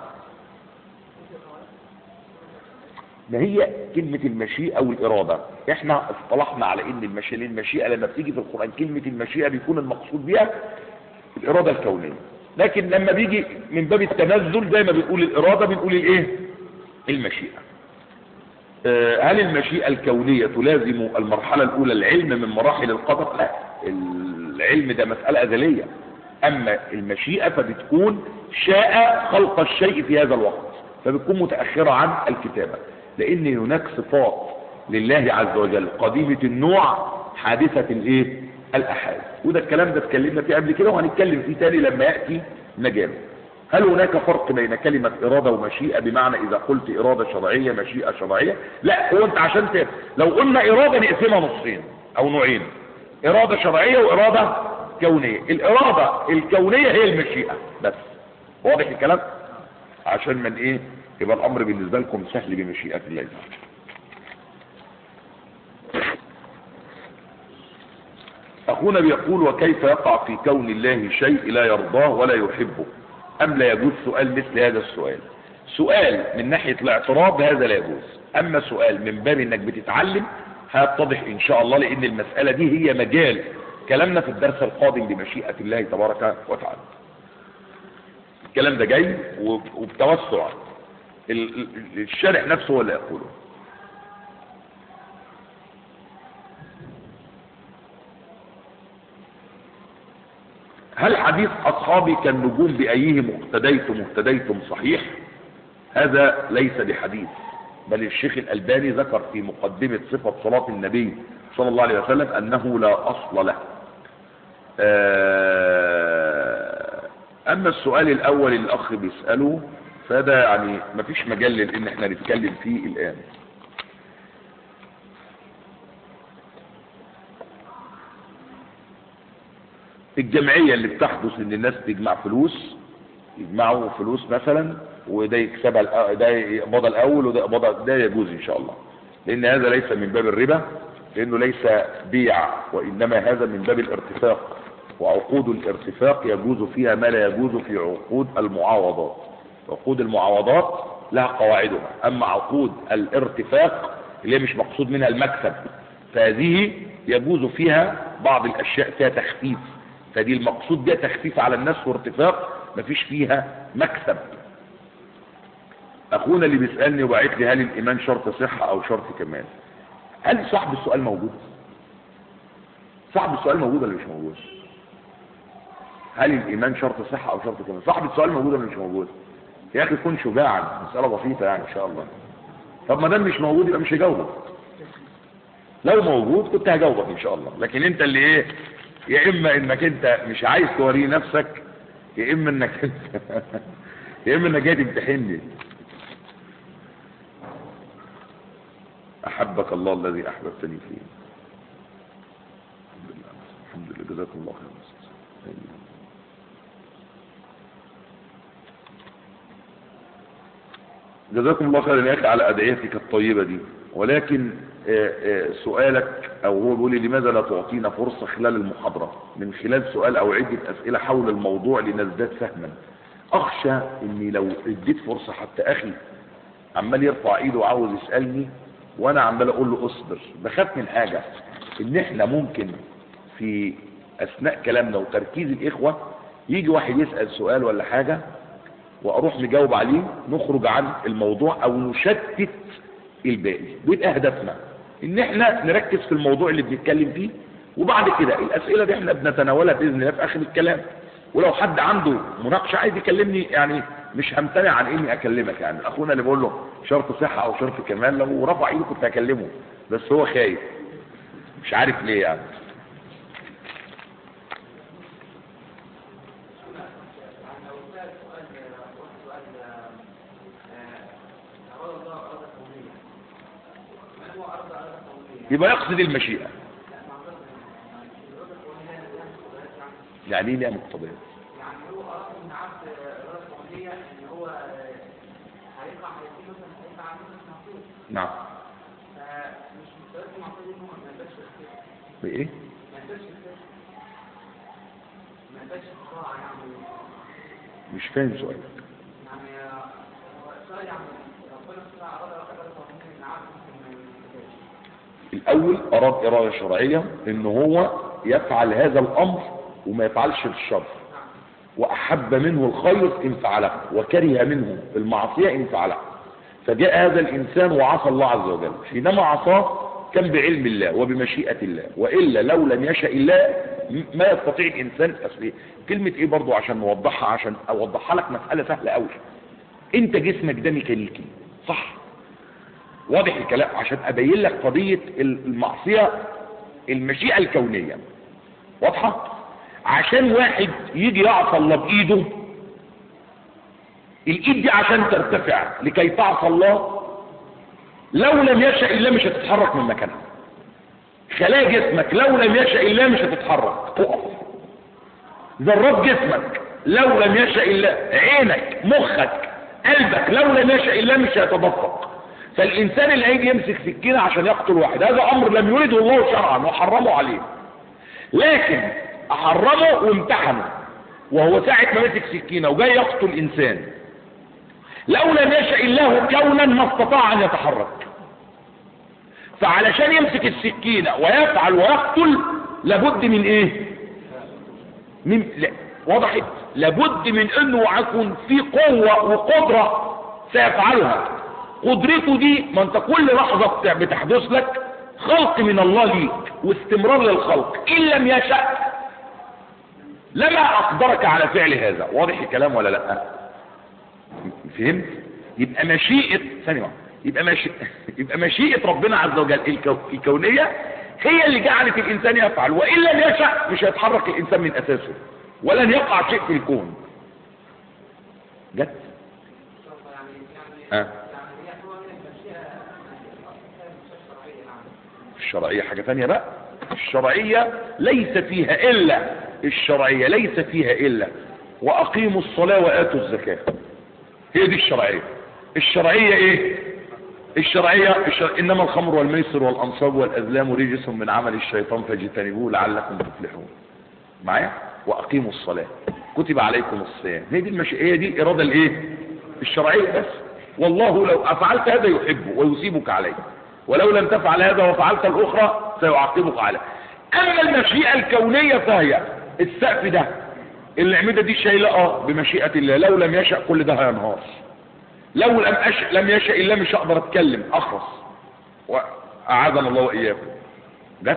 ما هي كلمة المشيئة والإرادة احنا اصطلحنا على ان المشيئة المشيئة لما بتيجي في القرآن كلمة المشيئة بيكون المقصود بها الإرادة الكونية لكن لما بيجي من باب التنزل زي ما بنقول الإرادة بنقول الايه المشيئة آه هل المشيئة الكونية تلازم المرحلة الأولى العلم من مراحل القدر لا العلم ده مسألة أزلية أما المشيئة فبتكون شاء خلق الشيء في هذا الوقت فبتكون متأخرة عن الكتابة لأن هناك صفات لله عز وجل قديمة النوع حادثة الايه الأحاد وده الكلام ده اتكلمنا فيه قبل كده وهنتكلم فيه تاني لما يأتي مجاله هل هناك فرق بين كلمة إرادة ومشيئة بمعنى إذا قلت إرادة شرعية مشيئة شرعية لا هو أنت عشان ت... لو قلنا إرادة نقسمها نصين أو نوعين إرادة شرعية وإرادة كونية الإرادة الكونية هي المشيئة بس واضح الكلام عشان من إيه يبقى الأمر بالنسبة لكم سهل بمشيئة الله أخونا بيقول وكيف يقع في كون الله شيء لا يرضاه ولا يحبه أم لا يجوز سؤال مثل هذا السؤال سؤال من ناحية الاعتراض هذا لا يجوز أما سؤال من باب أنك بتتعلم هيتضح إن شاء الله لأن المسألة دي هي مجال كلامنا في الدرس القادم بمشيئة الله تبارك وتعالى الكلام ده جاي وبتوسع الشارع نفسه هو اللي يقوله هل حديث أصحابي كالنجوم بأيهم اقتديتم اهتديتم صحيح هذا ليس بحديث بل الشيخ الألباني ذكر في مقدمة صفة صلاة النبي صلى الله عليه وسلم أنه لا أصل له اما السؤال الاول اللي الاخ بيساله فده يعني مفيش مجال ان احنا نتكلم فيه الان الجمعية اللي بتحدث ان الناس تجمع فلوس يجمعوا فلوس مثلا وده يكسبها الأ- ده يقبضها الاول وده يقبضها ده يجوز ان شاء الله لان هذا ليس من باب الربا لانه ليس بيع وانما هذا من باب الارتفاق وعقود الارتفاق يجوز فيها ما لا يجوز في عقود المعاوضات عقود المعاوضات لها قواعدها اما عقود الارتفاق اللي هي مش مقصود منها المكسب فهذه يجوز فيها بعض الاشياء فيها تخفيف فدي المقصود بها تخفيف على الناس وارتفاق مفيش فيها مكسب اخونا اللي بيسالني وبعت لي هل الايمان شرط صحه او شرط كمال هل صاحب السؤال موجود صاحب السؤال موجود ولا مش موجود هل الايمان شرط صحه او شرط كمال صاحب السؤال موجود ولا مش موجود يا اخي كن شجاعا مساله بسيطه يعني ان شاء الله طب ما دام مش موجود يبقى مش هجاوبك لو موجود كنت هجاوبك ان شاء الله لكن انت اللي ايه يا اما انك انت مش عايز توريه نفسك يا اما انك انت يا اما انك جاي تمتحني احبك الله الذي احببتني فيه الحمد لله الحمد لله جزاكم الله خير جزاكم الله خيرا يا اخي على ادعيتك الطيبه دي ولكن آه، آه، سؤالك او هو بيقول لي لماذا لا تعطينا فرصه خلال المحاضره من خلال سؤال او عده اسئله حول الموضوع لنزداد فهما اخشى اني لو اديت فرصه حتى اخي عمال يرفع ايده وعاوز يسالني وانا عمال اقول له اصبر بخاف من حاجه ان احنا ممكن في اثناء كلامنا وتركيز الاخوه يجي واحد يسال سؤال ولا حاجه واروح مجاوب عليه نخرج عن الموضوع او نشتت الباقي بيبقى هدفنا ان احنا نركز في الموضوع اللي بنتكلم فيه وبعد كده الاسئله دي احنا بنتناولها باذن الله في اخر الكلام ولو حد عنده مناقشه عايز يكلمني يعني مش همتنع عن اني اكلمك يعني اخونا اللي بقول له شرط صحه او شرط كمال لو رفع ايده كنت هكلمه بس هو خايف مش عارف ليه يعني يبقى يقصد المشيئة يعني ايه نعمة الطبيعة يعني هو أراد من عبد إرادة كونية إن هو هيقع هيجي مثلا هيقع على مثلا معصية نعم فمش مستوى المعصية دي إن هو ما يقدرش يختار بايه ما يقدرش يختار ما يقدرش يختار يعني مش فاهم سؤالك يعني هو السؤال يعني ربنا سبحانه وتعالى أراد إرادة كونية إن عبد ممكن ما يختارش الاول اراد ارادة شرعية ان هو يفعل هذا الامر وما يفعلش الشر واحب منه الخير ان فعله وكره منه المعصية ان فعله فجاء هذا الانسان وعصى الله عز وجل حينما عصاه كان بعلم الله وبمشيئة الله وإلا لو لم يشاء الله م- ما يستطيع الإنسان أصل كلمة إيه برضو عشان نوضحها عشان أوضحها لك مسألة سهلة أوي أنت جسمك ده ميكانيكي صح واضح الكلام عشان أبين لك قضية المعصية المشيئة الكونية واضحة عشان واحد يجي يعصى الله بإيده الإيد دي عشان ترتفع لكي تعصى الله لو لم يشاء الله مش هتتحرك من مكانها خلايا جسمك لو لم يشاء الله مش هتتحرك تقف ذرات جسمك لو لم يشاء الله عينك مخك قلبك لو لم يشاء الله مش هيتدفق فالإنسان اللي هيجي يمسك سكينة عشان يقتل واحد هذا أمر لم يرده الله شرعا وحرمه عليه لكن أحرمه وامتحنه وهو ساعة ما مسك سكينة وجاي يقتل إنسان لو لم يشاء الله كونا ما استطاع أن يتحرك فعلشان يمسك السكينة ويفعل ويقتل لابد من ايه من لا وضحت لابد من انه يكون في قوة وقدرة سيفعلها قدرته دي ما انت كل لحظة بت- بتحدث لك خلق من الله ليك واستمرار للخلق ان لم يشاء لما اقدرك على فعل هذا واضح الكلام ولا لا فهمت يبقى مشيئة ثانية واحدة. يبقى مشي... يبقى مشيئة ربنا عز وجل الكو... الكونية هي اللي جعلت الإنسان يفعل وإن لم يشاء مش هيتحرك الإنسان من أساسه ولن يقع شيء في الكون جت يعني يعني ها يعني هي هو من المشيئة الأصل فيها المشيئة الشرعية يعني الشرعية حاجة ثانية بقى الشرعية ليس فيها إلا الشرعية ليس فيها إلا وأقيموا الصلاة وآتوا الزكاة هي دي الشرعية الشرعية إيه الشرعية الشر... إنما الخمر والميسر والأنصاب والأزلام رجس من عمل الشيطان فاجتنبوه لعلكم تفلحون معايا وأقيموا الصلاة كتب عليكم الصيام هي دي المش... هي دي الإرادة الإيه الشرعية بس والله لو أفعلت هذا يحبه ويصيبك عليه ولو لم تفعل هذا وفعلت الأخرى سيعاقبك عليه أما المشيئة الكونية فهي السقف ده الأعمدة دي شايلة اه بمشيئة الله لو لم يشأ كل ده هينهار لو لم أشأ لم يشأ إلا مش هقدر أتكلم أخرس وأعاذنا الله وإياكم جت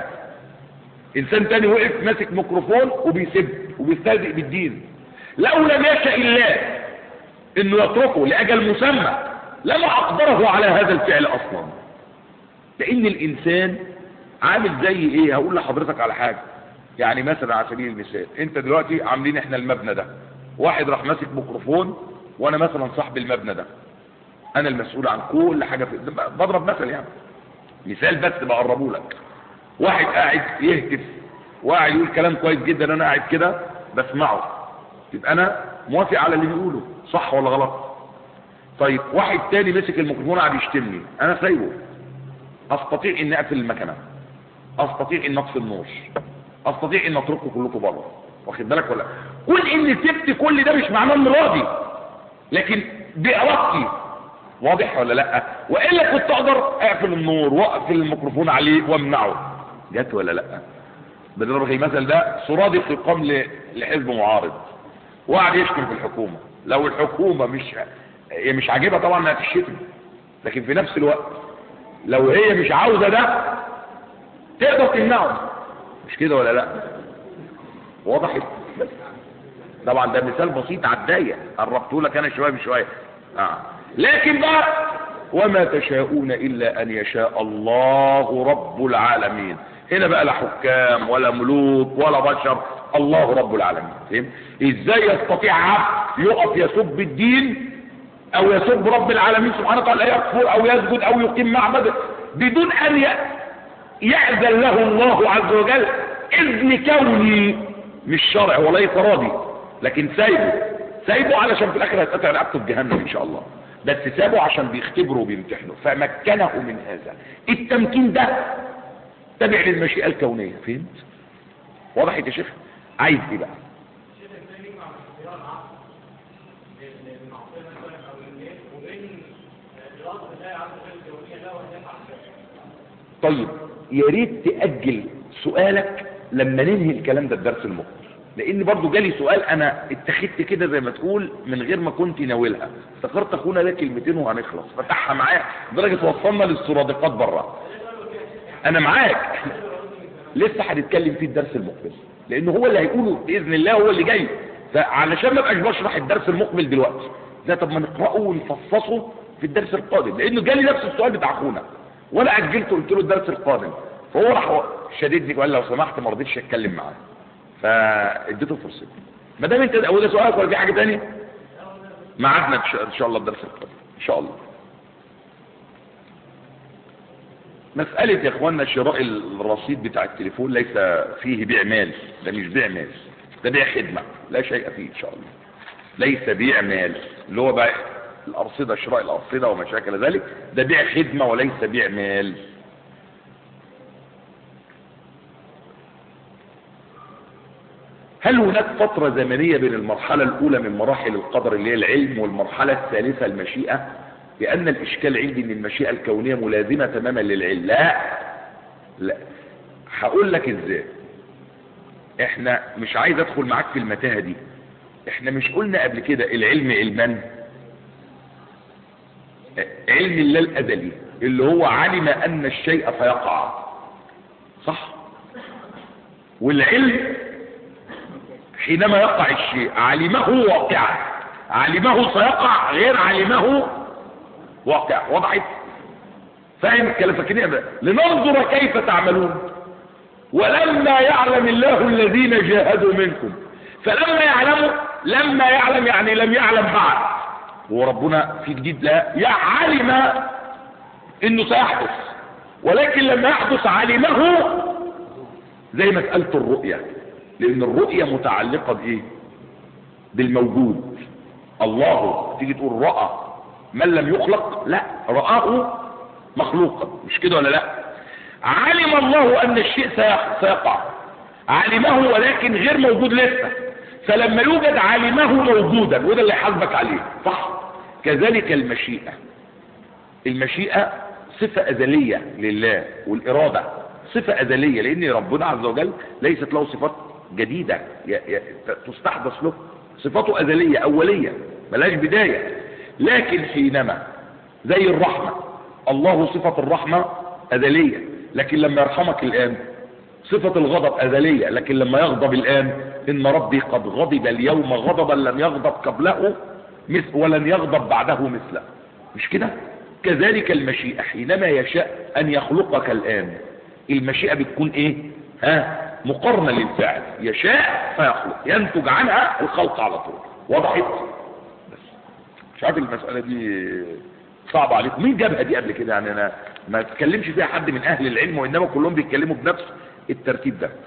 إنسان تاني وقف ماسك ميكروفون وبيسب وبيستهزئ بالدين لو لم يشأ الله إنه يتركه لأجل مسمى لما أقدره على هذا الفعل أصلا لان الانسان عامل زي ايه هقول لحضرتك على حاجة يعني مثلا على سبيل المثال انت دلوقتي عاملين احنا المبنى ده واحد راح ماسك ميكروفون وانا مثلا صاحب المبنى ده انا المسؤول عن كل حاجة في بضرب مثل يعني مثال بس بقربه لك واحد قاعد يهتف وقاعد يقول كلام كويس جدا انا قاعد كده بسمعه يبقى انا موافق على اللي بيقوله صح ولا غلط طيب واحد تاني مسك الميكروفون قاعد يشتمني انا سايبه استطيع ان اقفل المكنه استطيع ان اطفي النور استطيع ان اترككم كلكم بره واخد بالك ولا كل ان سبت كل ده مش معناه اني راضي لكن بارادتي واضح ولا لا والا كنت اقدر اقفل النور واقفل الميكروفون عليه وامنعه جت ولا لا بضرب المثل ده صرادق يقام ل- لحزب معارض وقعد يشتم في الحكومه لو الحكومه مش هي مش عاجبها طبعا انها تشتم لكن في نفس الوقت لو هي مش عاوزة ده تقدر تمنعه مش كده ولا لا وضحت بس طبعا ده مثال بسيط على الضيق قربته لك انا شويه بشويه آه. لكن بقى وما تشاءون الا ان يشاء الله رب العالمين هنا بقى لا حكام ولا ملوك ولا بشر الله رب العالمين فهم ازاي يستطيع عبد يقف يسب الدين او يسب رب العالمين سبحانه وتعالى يكفر او يسجد او يقيم معبد بدون ان ي- يأذن له الله عز وجل اذن كوني مش شرع وليس راضي لكن سايبه سايبه علشان في الاخر هيتقطع رقبته في جهنم ان شاء الله بس سابه عشان بيختبره وبيمتحنه فمكنه من هذا التمكين ده تابع للمشيئة الكونية فهمت وضحت يا شيخ عايز ايه بقى طيب يا ريت تأجل سؤالك لما ننهي الكلام ده الدرس المقبل لان برضو جالي سؤال انا اتخذت كده زي ما تقول من غير ما كنت ناويلها افتكرت اخونا ده كلمتين وهنخلص فتحها معايا لدرجه وصلنا للسرادقات بره انا معاك لسه هنتكلم فيه الدرس المقبل لانه هو اللي هيقوله باذن الله هو اللي جاي فعلشان ما ابقاش بشرح الدرس المقبل دلوقتي لا طب ما نقراه ونفصصه في الدرس القادم لانه جالي نفس السؤال بتاع اخونا وانا اجلته قلت له الدرس القادم فهو راح شددني وقال لو سمحت ما رضيتش اتكلم معاه فاديته فرصته ما دام انت هو ده سؤالك ولا في حاجه ثانيه ميعادنا ان شاء- إن شاء الله الدرس القادم ان شاء الله مسألة يا اخوانا شراء الرصيد بتاع التليفون ليس فيه بيع مال ده مش بيع مال ده بيع خدمة لا شيء فيه ان شاء الله ليس بيع مال اللي هو بقى الأرصدة شراء الأرصدة وما شاكل ذلك ده بيع خدمة وليس بيع مال هل هناك فترة زمنية بين المرحلة الأولى من مراحل القدر اللي هي العلم والمرحلة الثالثة المشيئة لأن الإشكال عندي أن المشيئة الكونية ملازمة تماما للعلم لا لا هقول لك إزاي احنا مش عايز ادخل معاك في المتاهة دي احنا مش قلنا قبل كده العلم علمان علم الله الأزلي اللي هو علم أن الشيء سيقع صح والعلم حينما يقع الشيء علمه واقعا علمه سيقع غير علمه واقع وضعت فاهم الكلام فاكرين يا بقى؟ لننظر كيف تعملون ولما يعلم الله الذين جاهدوا منكم فلما يعلموا لما يعلم يعني لم يعلم بعد هو ربنا في جديد لا يعلم انه سيحدث ولكن لما يحدث علمه زي مسألة الرؤية لان الرؤية متعلقة بايه بالموجود الله تيجي تقول رأى من لم يخلق لا رآه مخلوقا مش كده ولا لا علم الله ان الشيء سيق- سيقع علمه ولكن غير موجود لسه فلما يوجد علمه موجودا وده اللي حاسبك عليه صح كذلك المشيئة المشيئة صفة أزلية لله والإرادة صفة أزلية لأن ربنا عز وجل ليست له صفات جديدة ي- ي- تستحدث له صفاته أزلية أولية ملاش بداية لكن حينما زي الرحمة الله صفة الرحمة أزلية لكن لما يرحمك الآن صفة الغضب أزلية لكن لما يغضب الآن إن ربي قد غضب اليوم غضبا لم يغضب قبله مثل ولن يغضب بعده مثله مش كده كذلك المشيئة حينما يشاء أن يخلقك الآن المشيئة بتكون إيه ها مقارنة للفعل يشاء فيخلق ينتج عنها الخلق على طول وضحت بس مش عارف المسألة دي صعبة عليكم مين جابها دي قبل كده يعني أنا ما اتكلمش فيها حد من أهل العلم وإنما كلهم بيتكلموا بنفس الترتيب ده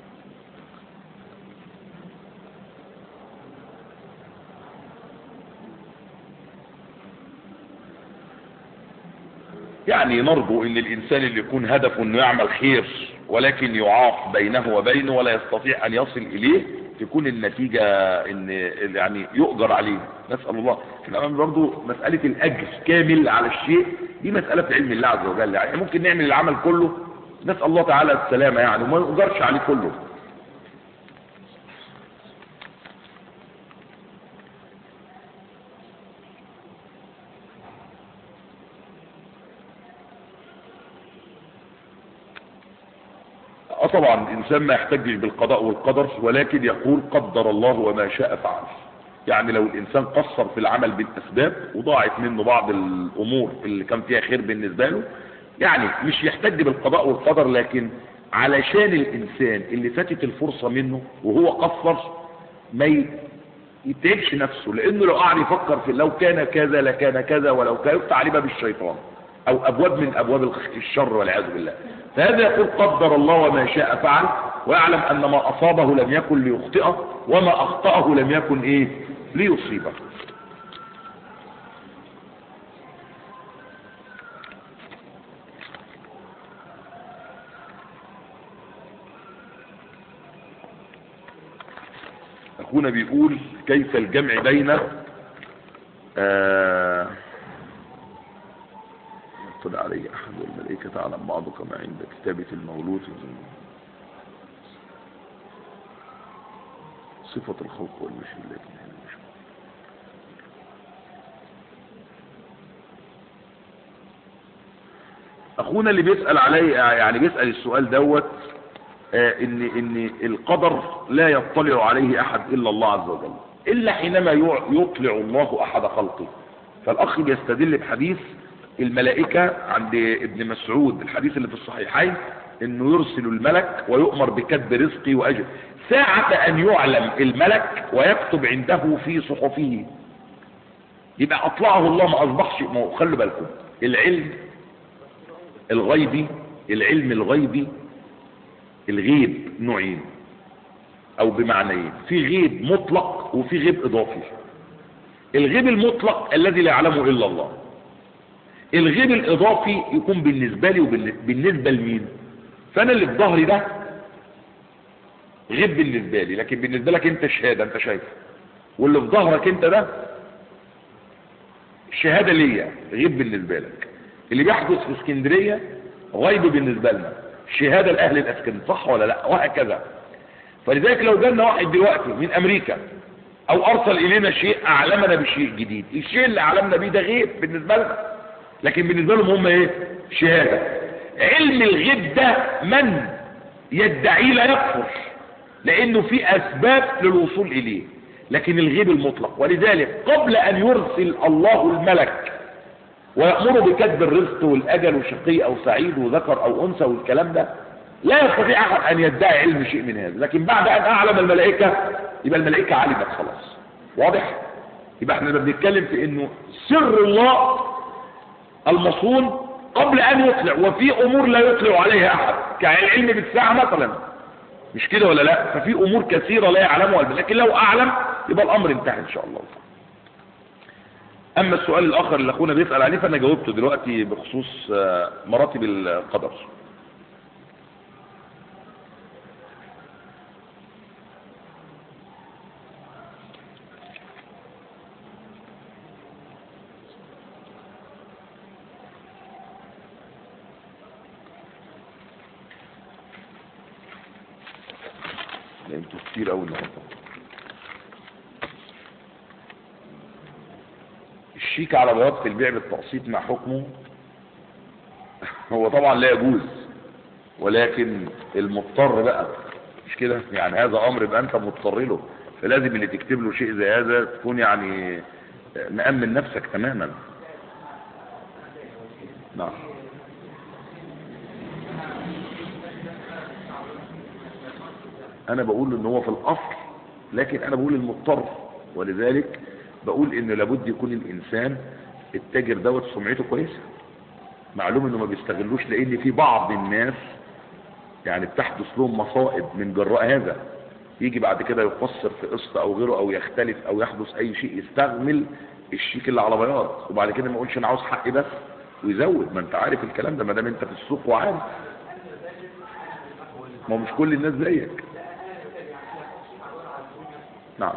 يعني نرجو ان الانسان اللي يكون هدفه انه يعمل خير ولكن يعاق بينه وبينه ولا يستطيع ان يصل اليه تكون النتيجة ان يعني يؤجر عليه نسأل الله احنا برضو مسألة الاجر كامل على الشيء دي مسألة في علم الله عز وجل يعني ممكن نعمل العمل كله نسأل الله تعالى السلامة يعني وما يؤجرش عليه كله اه طبعا الانسان ما يحتجش بالقضاء والقدر ولكن يقول قدر الله وما شاء فعل يعني لو الانسان قصر في العمل بالاسباب وضاعت منه بعض الامور اللي كان فيها خير بالنسبة له يعني مش يحتج بالقضاء والقدر لكن علشان الانسان اللي فاتت الفرصة منه وهو قصر ما ي- يتعبش نفسه لانه لو قعد يفكر في لو كان كذا لكان كذا ولو كان يفتح عليه باب الشيطان او ابواب من ابواب الخ- الشر والعياذ بالله فهذا يقول قدر الله وما شاء فعل ويعلم ان ما اصابه لم يكن ليخطئه وما اخطاه لم يكن ايه ليصيبه اخونا بيقول كيف الجمع بين آه يطلع علي احد والملائكة تعلم بعضك ما عند كتابة المولود صفة الخلق والمشي لكن هنا مش اخونا اللي بيسأل علي يعني بيسأل السؤال دوت آه، ان ان القدر لا يطلع عليه احد الا الله عز وجل الا حينما يع- يطلع الله احد خلقه فالاخ بيستدل بحديث الملائكة عند ابن مسعود الحديث اللي في الصحيحين انه يرسل الملك ويؤمر بكتب رزقه واجل ساعة ان يعلم الملك ويكتب عنده في صحفه يبقى اطلعه الله ما اصبحش ما هو خلوا بالكم العلم الغيبي العلم الغيبي الغيب نوعين او بمعنيين في غيب مطلق وفي غيب اضافي الغيب المطلق الذي لا يعلمه الا الله الغيب الاضافي يكون بالنسبة لي وبالنسبة لمين فانا اللي في ظهري ده غيب بالنسبة لي لكن بالنسبة لك انت شهادة انت شايفه واللي في ظهرك انت ده شهادة ليا غيب بالنسبة لك اللي بيحدث في اسكندرية غيب بالنسبة لنا شهادة لأهل الأسكن صح ولا لا وهكذا فلذلك لو جالنا واحد دلوقتي من أمريكا أو أرسل إلينا شيء أعلمنا بشيء جديد الشيء اللي أعلمنا بيه ده غيب بالنسبة لنا لكن بالنسبة لهم هم إيه شهادة علم الغيب ده من يدعيه لا يكفر لأنه في أسباب للوصول إليه لكن الغيب المطلق ولذلك قبل أن يرسل الله الملك ويأمر بكتب الرزق والأجل وشقي أو سعيد وذكر أو أنثى والكلام ده لا يستطيع أحد أن يدعي علم شيء من هذا لكن بعد أن أعلم الملائكة يبقى الملائكة علمت خلاص واضح يبقى احنا بنتكلم في انه سر الله المصون قبل ان يطلع وفي امور لا يطلع عليها احد كالعلم بالساعه مثلا مش كده ولا لا ففي امور كثيره لا يعلمها البشر لكن لو اعلم يبقى الامر انتهى ان شاء الله اما السؤال الاخر اللي اخونا بيسال عليه فانا جاوبته دلوقتي بخصوص آه، مراتب القدر لا انتوا كتير قوي النهارده الشيك على بياض في البيع بالتقسيط مع حكمه هو طبعا لا يجوز ولكن المضطر بقى مش كده يعني هذا امر يبقى انت مضطر له فلازم اللي تكتب له شيء زي هذا تكون يعني مأمن نفسك تماما نعم انا بقول ان هو في الاصل لكن انا بقول المضطر ولذلك بقول ان لابد يكون الانسان التاجر دوت سمعته كويسه معلوم انه ما بيستغلوش لان في بعض الناس يعني بتحدث لهم مصائب من جراء هذا يجي بعد كده يقصر في قسط او غيره او يختلف او يحدث اي شيء يستغمل الشيك اللي على بياض وبعد كده ما يقولش انا عاوز حقي بس ويزود ما انت عارف الكلام ده ما دام انت في السوق وعارف ما هو مش كل الناس زيك نعم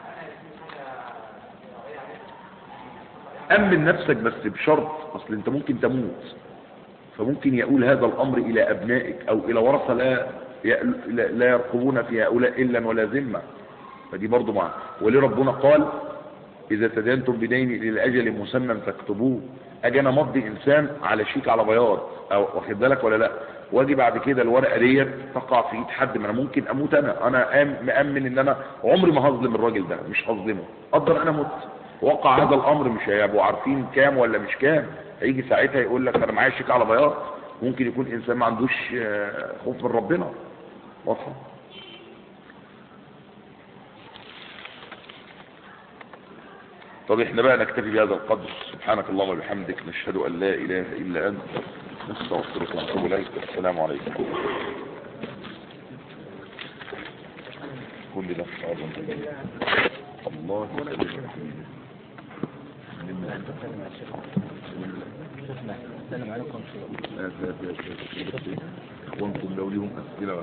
أمن نفسك بس بشرط أصل أنت ممكن تموت فممكن يقول هذا الأمر إلى أبنائك أو إلى ورثة لا لا لا يرقبون في هؤلاء إلا ولا ذمة فدي برضو معه وليه ربنا قال إذا تدينتم بدين إلى الأجل مسمى فاكتبوه أجي أنا مضي إنسان على شيك على بياض أو واخد بالك ولا لا واجي بعد كده الورقة ديت تقع في إيد حد ما أنا ممكن أموت أنا أنا أم- مأمن إن أنا عمري ما هظلم الراجل ده مش هظلمه قدر أنا مت وقع هذا الأمر مش هيبقوا عارفين كام ولا مش كام هيجي ساعتها يقول لك أنا معايا شيك على بياض ممكن يكون إنسان ما عندوش آه، خوف من ربنا واضحة طب احنا بقى نكتفي بهذا القدر سبحانك اللهم وبحمدك نشهد ان لا اله الا انت نستغفرك ونتوب اليك السلام عليكم كل ده في عظمة الله يسلمك السلام عليكم لا لا لا لا. اخوانكم لو ليهم اسئله